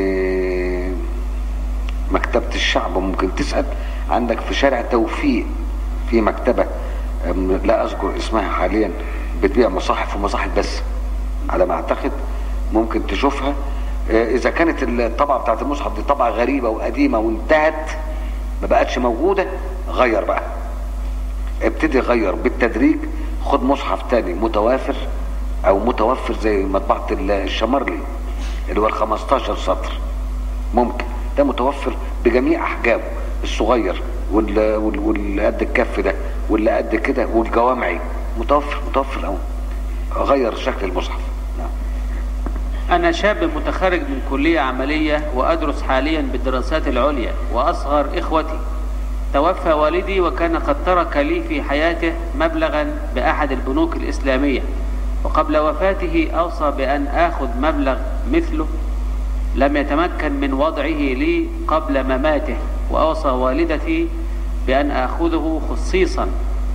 في مكتبة الشعب ممكن تسأل عندك في شارع توفيق في مكتبة أم، لا أذكر اسمها حاليا بتبيع مصاحف ومصاحف بس على ما أعتقد ممكن تشوفها آه، إذا كانت الطبعة بتاعت المصحف دي طبعة غريبة وقديمة وانتهت ما بقتش موجودة غير بقى ابتدي غير بالتدريج خد مصحف تاني متوافر او متوفر زي مطبعة ال- الشمرلي اللي هو ال 15 سطر ممكن ده متوفر بجميع احجامه الصغير وال- وال- واللي قد الكف ده واللي قد كده والجوامعي متوفر متوفر اهو غير شكل المصحف نعم أنا شاب متخرج من كلية عملية وأدرس حاليا بالدراسات العليا وأصغر إخوتي توفى والدي وكان قد ترك لي في حياته مبلغا بأحد البنوك الإسلامية وقبل وفاته أوصى بأن آخذ مبلغ مثله لم يتمكن من وضعه لي قبل مماته وأوصى والدتي بأن آخذه خصيصا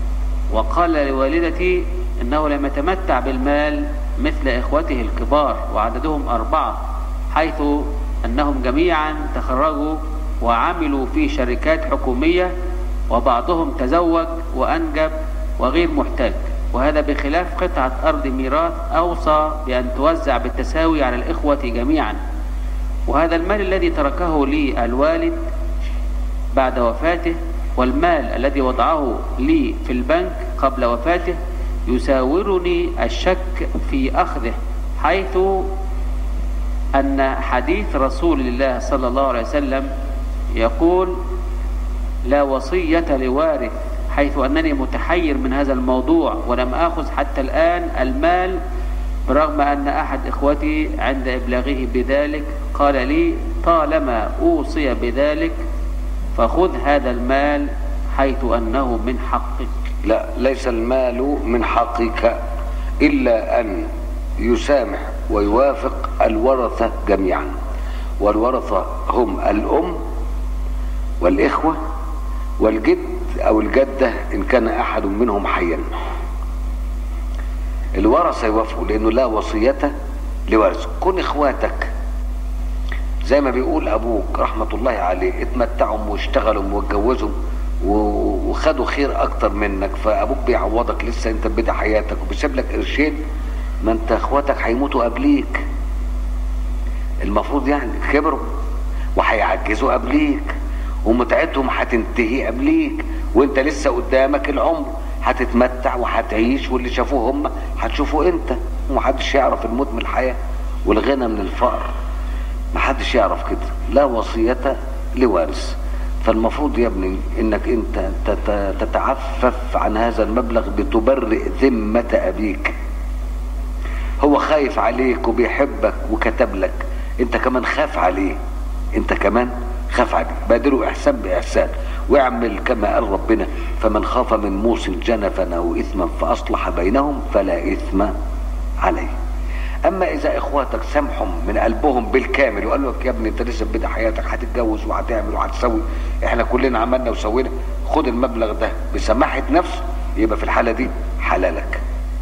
وقال لوالدتي انه لم يتمتع بالمال مثل اخوته الكبار وعددهم اربعه حيث أنهم جميعا تخرجوا وعملوا في شركات حكومية وبعضهم تزوج وأنجب وغير محتاج وهذا بخلاف قطعة أرض ميراث أوصى بأن توزع بالتساوي على الإخوة جميعا وهذا المال الذي تركه لي الوالد بعد وفاته والمال الذي وضعه لي في البنك قبل وفاته يساورني الشك في أخذه حيث أن حديث رسول الله صلى الله عليه وسلم يقول لا وصية لوارث حيث أنني متحير من هذا الموضوع ولم أخذ حتى الآن المال برغم أن أحد إخوتي عند إبلاغه بذلك قال لي طالما أوصي بذلك فخذ هذا المال حيث أنه من حقك لا ليس المال من حقك إلا أن يسامح ويوافق الورثة جميعا والورثة هم الأم والإخوة والجد أو الجدة إن كان أحد منهم حيا الورثة يوافقوا لأنه لا وصية لوارث كن إخواتك زي ما بيقول أبوك رحمة الله عليه اتمتعوا واشتغلوا واتجوزوا و- وخدوا خير أكتر منك فأبوك بيعوضك لسه أنت بدأ حياتك وبيسيب لك قرشين ما أنت إخواتك هيموتوا قبليك المفروض يعني كبروا وهيعجزوا قبليك ومتعتهم هتنتهي قبليك وانت لسه قدامك العمر هتتمتع وهتعيش واللي شافوه هم هتشوفه انت ومحدش يعرف الموت من الحياة والغنى من الفقر محدش يعرف كده لا وصية لوارث فالمفروض يا ابني انك انت تت- تتعفف عن هذا المبلغ بتبرئ ذمة ابيك هو خايف عليك وبيحبك وكتب لك انت كمان خاف عليه انت كمان خاف عليه بادروا احسان باحسان واعمل كما قال ربنا فمن خاف من موص جنفا او اثما فاصلح بينهم فلا اثم عليه اما اذا اخواتك سامحهم من قلبهم بالكامل وقالوا لك يا ابني انت لسه بدا حياتك هتتجوز وهتعمل وهتسوي احنا كلنا عملنا وسوينا خد المبلغ ده بسماحه نفس يبقى في الحاله دي حلالك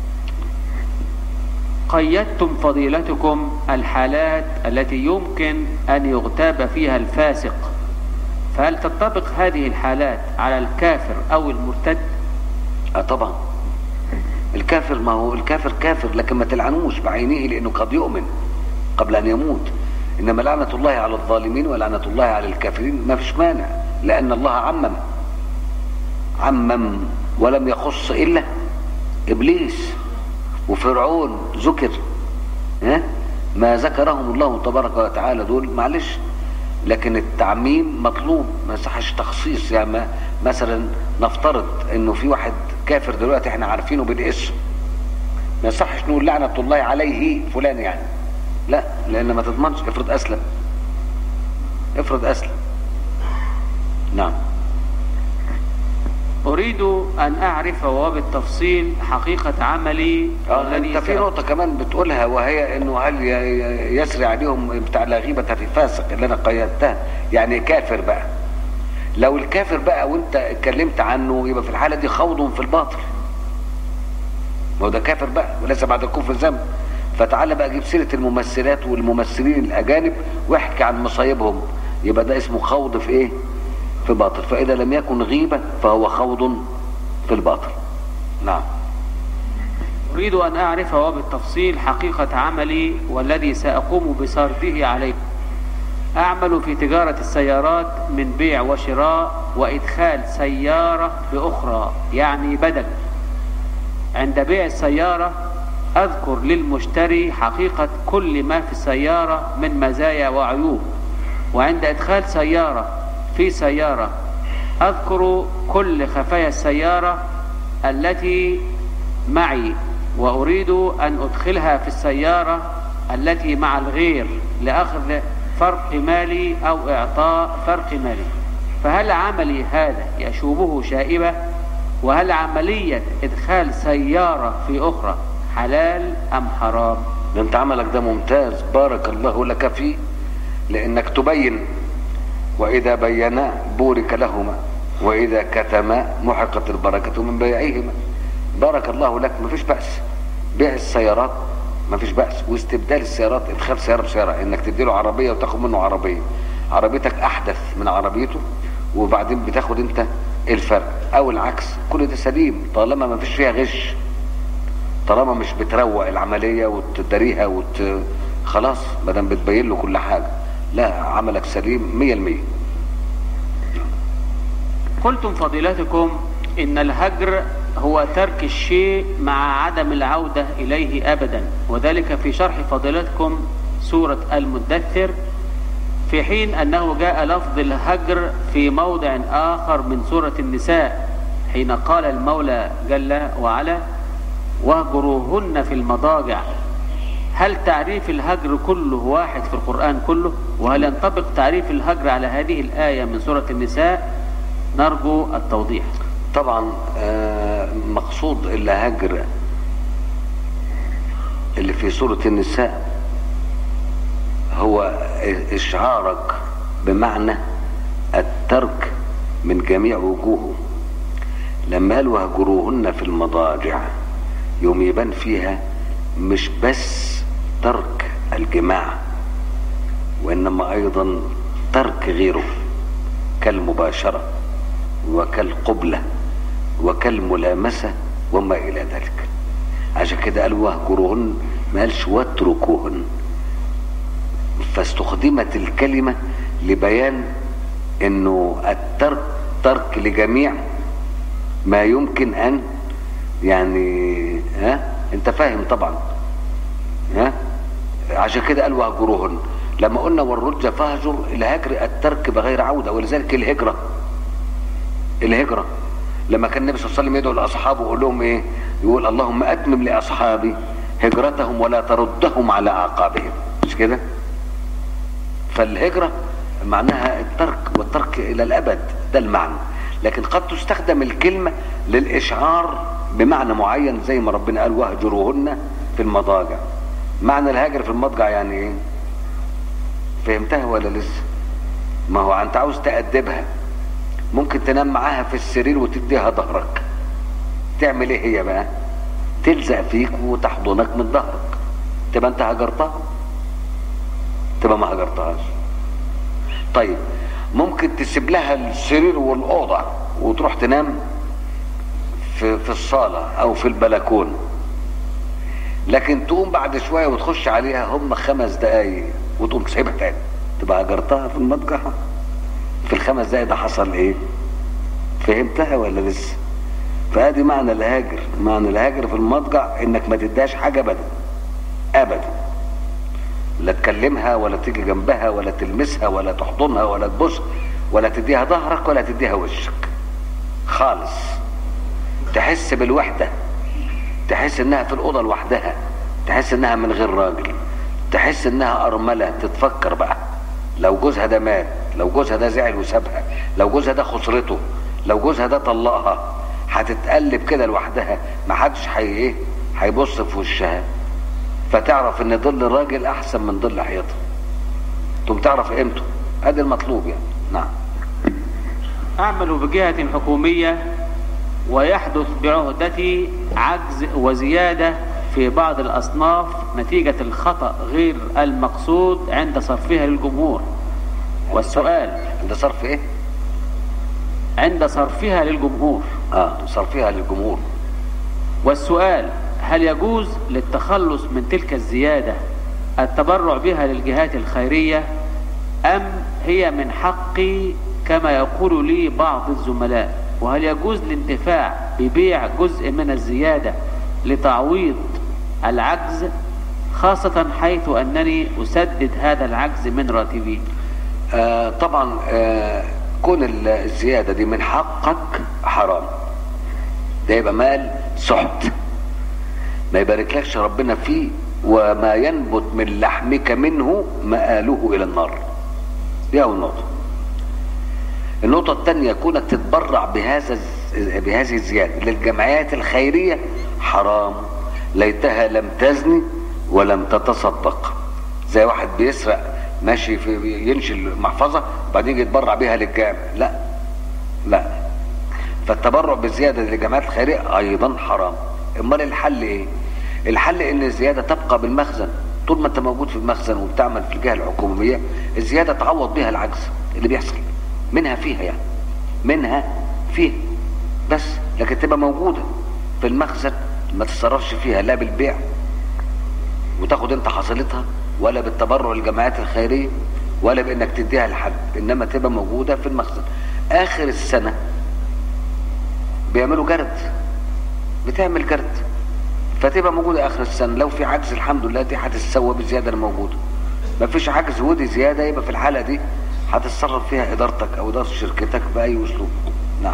قيدتم فضيلتكم الحالات التي يمكن أن يغتاب فيها الفاسق فهل تنطبق هذه الحالات على الكافر أو المرتد اه طبعا الكافر ما هو الكافر كافر لكن ما تلعنوش بعينه لانه قد يؤمن قبل ان يموت انما لعنة الله على الظالمين ولعنة الله على الكافرين ما فيش مانع لان الله عمم عمم ولم يخص الا ابليس وفرعون ذكر ها ما ذكرهم الله تبارك وتعالى دول معلش لكن التعميم مطلوب ما يصحش تخصيص يعني ما مثلا نفترض انه في واحد كافر دلوقتي احنا عارفينه بالاسم ما يصحش نقول لعنة الله عليه فلان يعني لا لان ما تضمنش افرض اسلم افرض اسلم نعم أريد أن أعرف وبالتفصيل حقيقة عملي اه انت في سأ- نقطة كمان بتقولها وهي انه هل ي- ي- يسري عليهم بتاع لا غيبة في فاسق اللي انا قيدتها يعني كافر بقى لو الكافر بقى وانت اتكلمت عنه يبقى في الحالة دي خوض في الباطل ما هو ده كافر بقى وليس بعد الكفر ذنب فتعالى بقى جيب سيرة الممثلات والممثلين الأجانب واحكي عن مصايبهم يبقى ده اسمه خوض في ايه؟ في باطل فإذا لم يكن غيبة فهو خوض في الباطل نعم أريد أن أعرف وبالتفصيل حقيقة عملي والذي سأقوم بسرده عليكم أعمل في تجارة السيارات من بيع وشراء وإدخال سيارة بأخرى يعني بدل عند بيع السيارة أذكر للمشتري حقيقة كل ما في السيارة من مزايا وعيوب وعند إدخال سيارة في سيارة أذكر كل خفايا السيارة التي معي وأريد أن أدخلها في السيارة التي مع الغير لأخذ فرق مالي أو إعطاء فرق مالي فهل عملي هذا يشوبه شائبة وهل عملية إدخال سيارة في أخرى حلال أم حرام ده انت عملك ده ممتاز بارك الله لك فيه لانك تبين واذا بينا بورك لهما واذا كتما محقت البركه من بيعهما بارك الله لك مفيش باس بيع السيارات مفيش بأس واستبدال السيارات ادخال سيارة بسيارة انك تديله عربية وتاخد منه عربية عربيتك احدث من عربيته وبعدين بتاخد انت الفرق او العكس كل ده سليم طالما ما فيش فيها غش طالما مش بتروق العملية وتداريها وت... خلاص ما دام بتبين له كل حاجة لا عملك سليم مية المية قلتم فضيلتكم إن الهجر هو ترك الشيء مع عدم العودة إليه أبدا وذلك في شرح فضيلتكم سورة المدثر في حين أنه جاء لفظ الهجر في موضع آخر من سورة النساء حين قال المولى جل وعلا واهجروهن في المضاجع هل تعريف الهجر كله واحد في القرآن كله وهل ينطبق تعريف الهجر على هذه الآية من سورة النساء نرجو التوضيح طبعا آه، مقصود الهجر اللي في سورة النساء هو إشعارك بمعنى الترك من جميع وجوهه لما قال واهجروهن في المضاجع يوم يبان فيها مش بس ترك الجماع وإنما أيضا ترك غيره كالمباشرة وكالقبلة وكالملامسة وما إلى ذلك عشان كده قال واهجروهن ما قالش واتركوهن فاستخدمت الكلمة لبيان انه الترك ترك لجميع ما يمكن ان يعني ها انت فاهم طبعا ها عشان كده قال واهجروهن لما قلنا والرج فاهجر الهجر الترك بغير عودة ولذلك الهجرة الهجرة لما كان النبي صلى الله عليه وسلم يدعو لاصحابه ويقول لهم ايه يقول اللهم اتمم لاصحابي هجرتهم ولا تردهم على اعقابهم مش كده فالهجرة معناها الترك والترك الى الابد ده المعنى لكن قد تستخدم الكلمة للاشعار بمعنى معين زي ما ربنا قال واهجروهن في المضاجع معنى الهجر في المضجع يعني ايه فهمتها ولا لسه ما هو انت عاوز تأدبها ممكن تنام معاها في السرير وتديها ظهرك تعمل ايه هي بقى تلزق فيك وتحضنك من ظهرك تبقى انت هجرتها تبقى ما هجرتهاش طيب ممكن تسيب لها السرير والأوضة وتروح تنام في, في الصالة أو في البلكون لكن تقوم بعد شوية وتخش عليها هم خمس دقايق وتقوم تسيبها تاني تبقى هجرتها في المضجع في الخمس دقايق ده حصل ايه فهمتها ولا لسه فادي معنى الهاجر معنى الهاجر في المضجع انك ما تداش حاجة ابدا ابدا لا تكلمها ولا تيجي جنبها ولا تلمسها ولا تحضنها ولا تبص ولا تديها ظهرك ولا تديها وشك خالص تحس بالوحدة تحس انها في الأوضة لوحدها تحس انها من غير راجل تحس انها أرملة تتفكر بقى لو جوزها ده مات لو جوزها ده زعل وسابها لو جوزها ده خسرته لو جوزها ده طلقها هتتقلب كده لوحدها محدش حي ايه هيبص في وشها فتعرف ان ظل الراجل احسن من ظل حيطه تقوم تعرف قيمته ادي المطلوب يعني نعم أعمل بجهة حكومية ويحدث بعهدتي عجز وزيادة في بعض الأصناف نتيجة الخطأ غير المقصود عند صرفها للجمهور والسؤال عند صرف ايه عند صرفها للجمهور اه صرفها للجمهور والسؤال هل يجوز للتخلص من تلك الزيادة التبرع بها للجهات الخيرية أم هي من حقي كما يقول لي بعض الزملاء وهل يجوز الانتفاع ببيع جزء من الزيادة لتعويض العجز خاصة حيث أنني أسدد هذا العجز من راتبي آه طبعا آه كون الزيادة دي من حقك حرام ده يبقى مال سحت ما يباركلكش ربنا فيه وما ينبت من لحمك منه مآله إلى النار دي أول نقطة النقطة الثانية كونك تتبرع بهذا بهذه الزيادة للجمعيات الخيرية حرام ليتها لم تزني ولم تتصدق زي واحد بيسرق ماشي في ينشي المحفظة وبعدين يجي يتبرع بيها للجامع لا لا فالتبرع بالزيادة للجمعيات الخيرية أيضا حرام امال الحل ايه الحل ان الزياده تبقى بالمخزن طول ما انت موجود في المخزن وبتعمل في الجهه الحكوميه الزياده تعوض بها العجز اللي بيحصل منها فيها يعني منها فيها بس لكن تبقى موجوده في المخزن ما تتصرفش فيها لا بالبيع وتاخد انت حصيلتها ولا بالتبرع للجمعيات الخيريه ولا بانك تديها لحد انما تبقى موجوده في المخزن اخر السنه بيعملوا جرد بتعمل جرد فتبقى موجوده اخر السنه لو في عجز الحمد لله دي هتتسوى بالزياده الموجوده ما فيش عجز ودي زياده يبقى في الحاله دي هتتصرف فيها ادارتك او اداره شركتك باي اسلوب نعم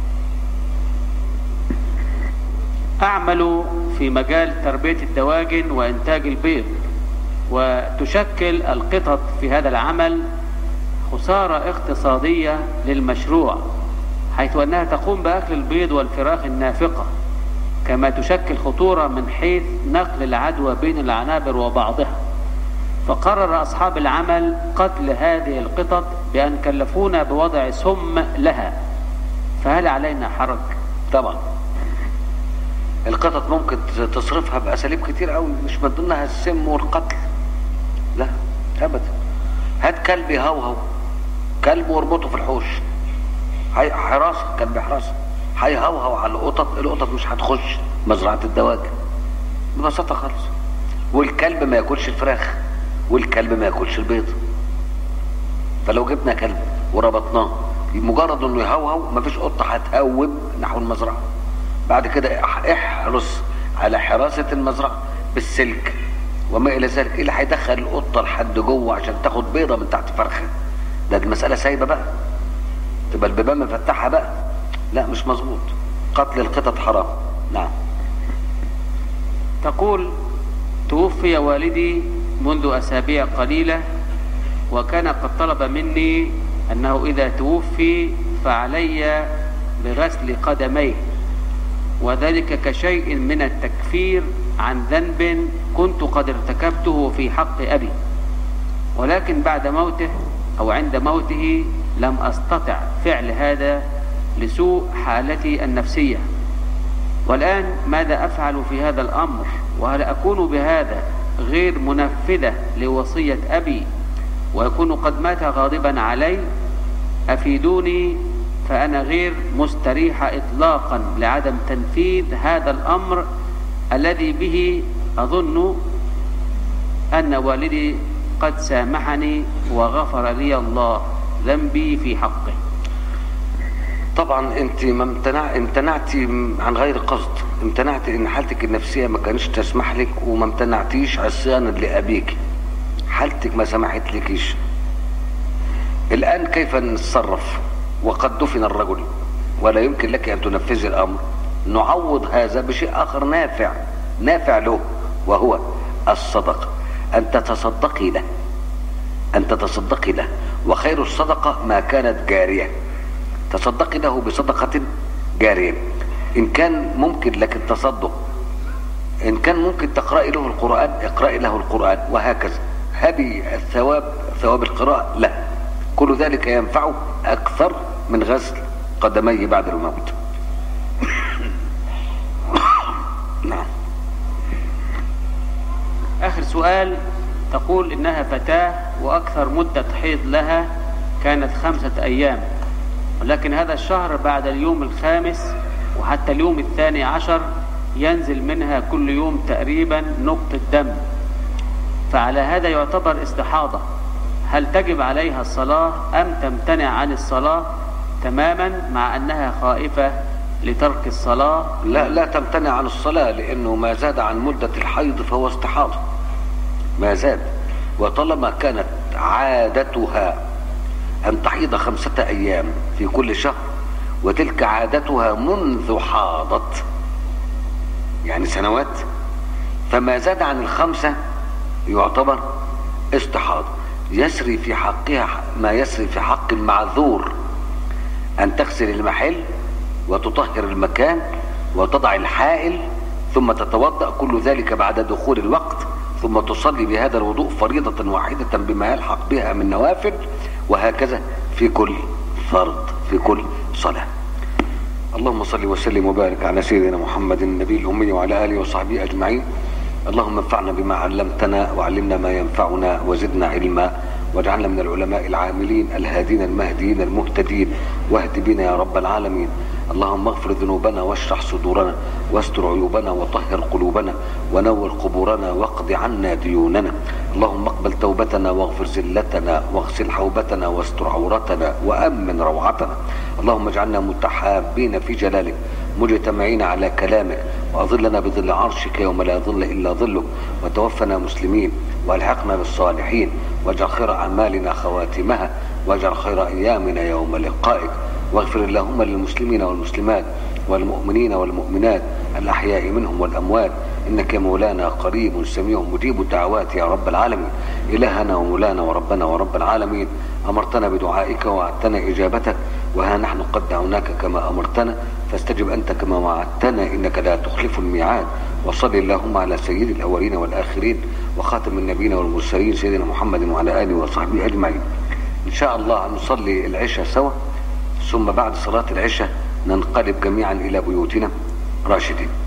أعمل في مجال تربية الدواجن وإنتاج البيض وتشكل القطط في هذا العمل خسارة اقتصادية للمشروع حيث أنها تقوم بأكل البيض والفراخ النافقة كما تشكل خطورة من حيث نقل العدوى بين العنابر وبعضها فقرر أصحاب العمل قتل هذه القطط بأن كلفونا بوضع سم لها فهل علينا حرج؟ طبعا القطط ممكن تصرفها باساليب كتير قوي مش من ضمنها السم والقتل لا ابدا هات كلب يهوهو كلب واربطه في الحوش هي حراسه كلب حراسه هيهوهو على القطط القطط مش هتخش مزرعه الدواجن ببساطه خالص والكلب ما ياكلش الفراخ والكلب ما ياكلش البيض فلو جبنا كلب وربطناه مجرد انه يهوهو مفيش قطه هتهوب نحو المزرعه بعد كده احرص على حراسة المزرعة بالسلك وما إلى ذلك إيه اللي هيدخل القطة لحد جوه عشان تاخد بيضة من تحت فرخة ده المسألة سايبة بقى تبقى البيبان مفتحة بقى لا مش مظبوط قتل القطط حرام نعم تقول توفي والدي منذ أسابيع قليلة وكان قد طلب مني أنه إذا توفي فعلي بغسل قدميه وذلك كشيء من التكفير عن ذنب كنت قد ارتكبته في حق أبي ولكن بعد موته أو عند موته لم أستطع فعل هذا لسوء حالتي النفسية والآن ماذا أفعل في هذا الأمر وهل أكون بهذا غير منفذة لوصية أبي ويكون قد مات غاضبا علي أفيدوني فأنا غير مستريحة إطلاقا لعدم تنفيذ هذا الأمر الذي به أظن أن والدي قد سامحني وغفر لي الله ذنبي في حقه طبعا انت ما امتنع امتنعتي عن غير قصد امتنعت ان حالتك النفسيه ما كانش تسمح لك وما امتنعتيش عصيانا لابيك حالتك ما سمحت لكيش الان كيف نتصرف وقد دفن الرجل ولا يمكن لك ان تنفذي الامر نعوض هذا بشيء اخر نافع نافع له وهو الصدقه ان تتصدقي له ان تتصدقي له وخير الصدقه ما كانت جاريه تصدقي له بصدقه جاريه ان كان ممكن لك التصدق ان كان ممكن تقراي له القران اقراي له القران وهكذا هبي الثواب ثواب القراءه له كل ذلك ينفعه اكثر من غسل قدميه بعد الموت نعم آخر سؤال تقول إنها فتاة وأكثر مدة حيض لها كانت خمسة أيام ولكن هذا الشهر بعد اليوم الخامس وحتى اليوم الثاني عشر ينزل منها كل يوم تقريبا نقطة دم فعلى هذا يعتبر استحاضة هل تجب عليها الصلاة أم تمتنع عن الصلاة تماما مع أنها خائفة لترك الصلاة لا لا تمتنع عن الصلاة لأنه ما زاد عن مدة الحيض فهو استحاضة ما زاد وطالما كانت عادتها أن تحيض خمسة أيام في كل شهر وتلك عادتها منذ حاضت يعني سنوات فما زاد عن الخمسة يعتبر استحاضة يسري في حقها ما يسري في حق المعذور أن تغسل المحل وتطهر المكان وتضع الحائل ثم تتوضأ كل ذلك بعد دخول الوقت ثم تصلي بهذا الوضوء فريضة واحدة بما يلحق بها من نوافل وهكذا في كل فرض في كل صلاة اللهم صل وسلم وبارك على سيدنا محمد النبي الأمي وعلى آله وصحبه أجمعين اللهم انفعنا بما علمتنا وعلمنا ما ينفعنا وزدنا علما واجعلنا من العلماء العاملين الهادين المهديين المهتدين واهد بنا يا رب العالمين اللهم اغفر ذنوبنا واشرح صدورنا واستر عيوبنا وطهر قلوبنا ونور قبورنا واقض عنا ديوننا اللهم اقبل توبتنا واغفر زلتنا واغسل حوبتنا واستر عورتنا وامن روعتنا اللهم اجعلنا متحابين في جلالك مجتمعين على كلامك واظلنا بظل عرشك يوم لا ظل الا ظلك وتوفنا مسلمين والحقنا بالصالحين واجعل خير اعمالنا خواتمها واجعل خير ايامنا يوم لقائك واغفر اللهم للمسلمين والمسلمات والمؤمنين والمؤمنات الأحياء منهم والأموات إنك يا مولانا قريب سميع مجيب الدعوات يا رب العالمين إلهنا ومولانا وربنا ورب العالمين أمرتنا بدعائك ووعدتنا إجابتك وها نحن قد دعوناك كما أمرتنا فاستجب أنت كما وعدتنا إنك لا تخلف الميعاد وصل اللهم على سيد الأولين والآخرين وخاتم النبيين والمرسلين سيدنا محمد وعلى آله وصحبه أجمعين إن شاء الله نصلي العشاء سوا ثم بعد صلاة العشاء ننقلب جميعا إلى بيوتنا راشدين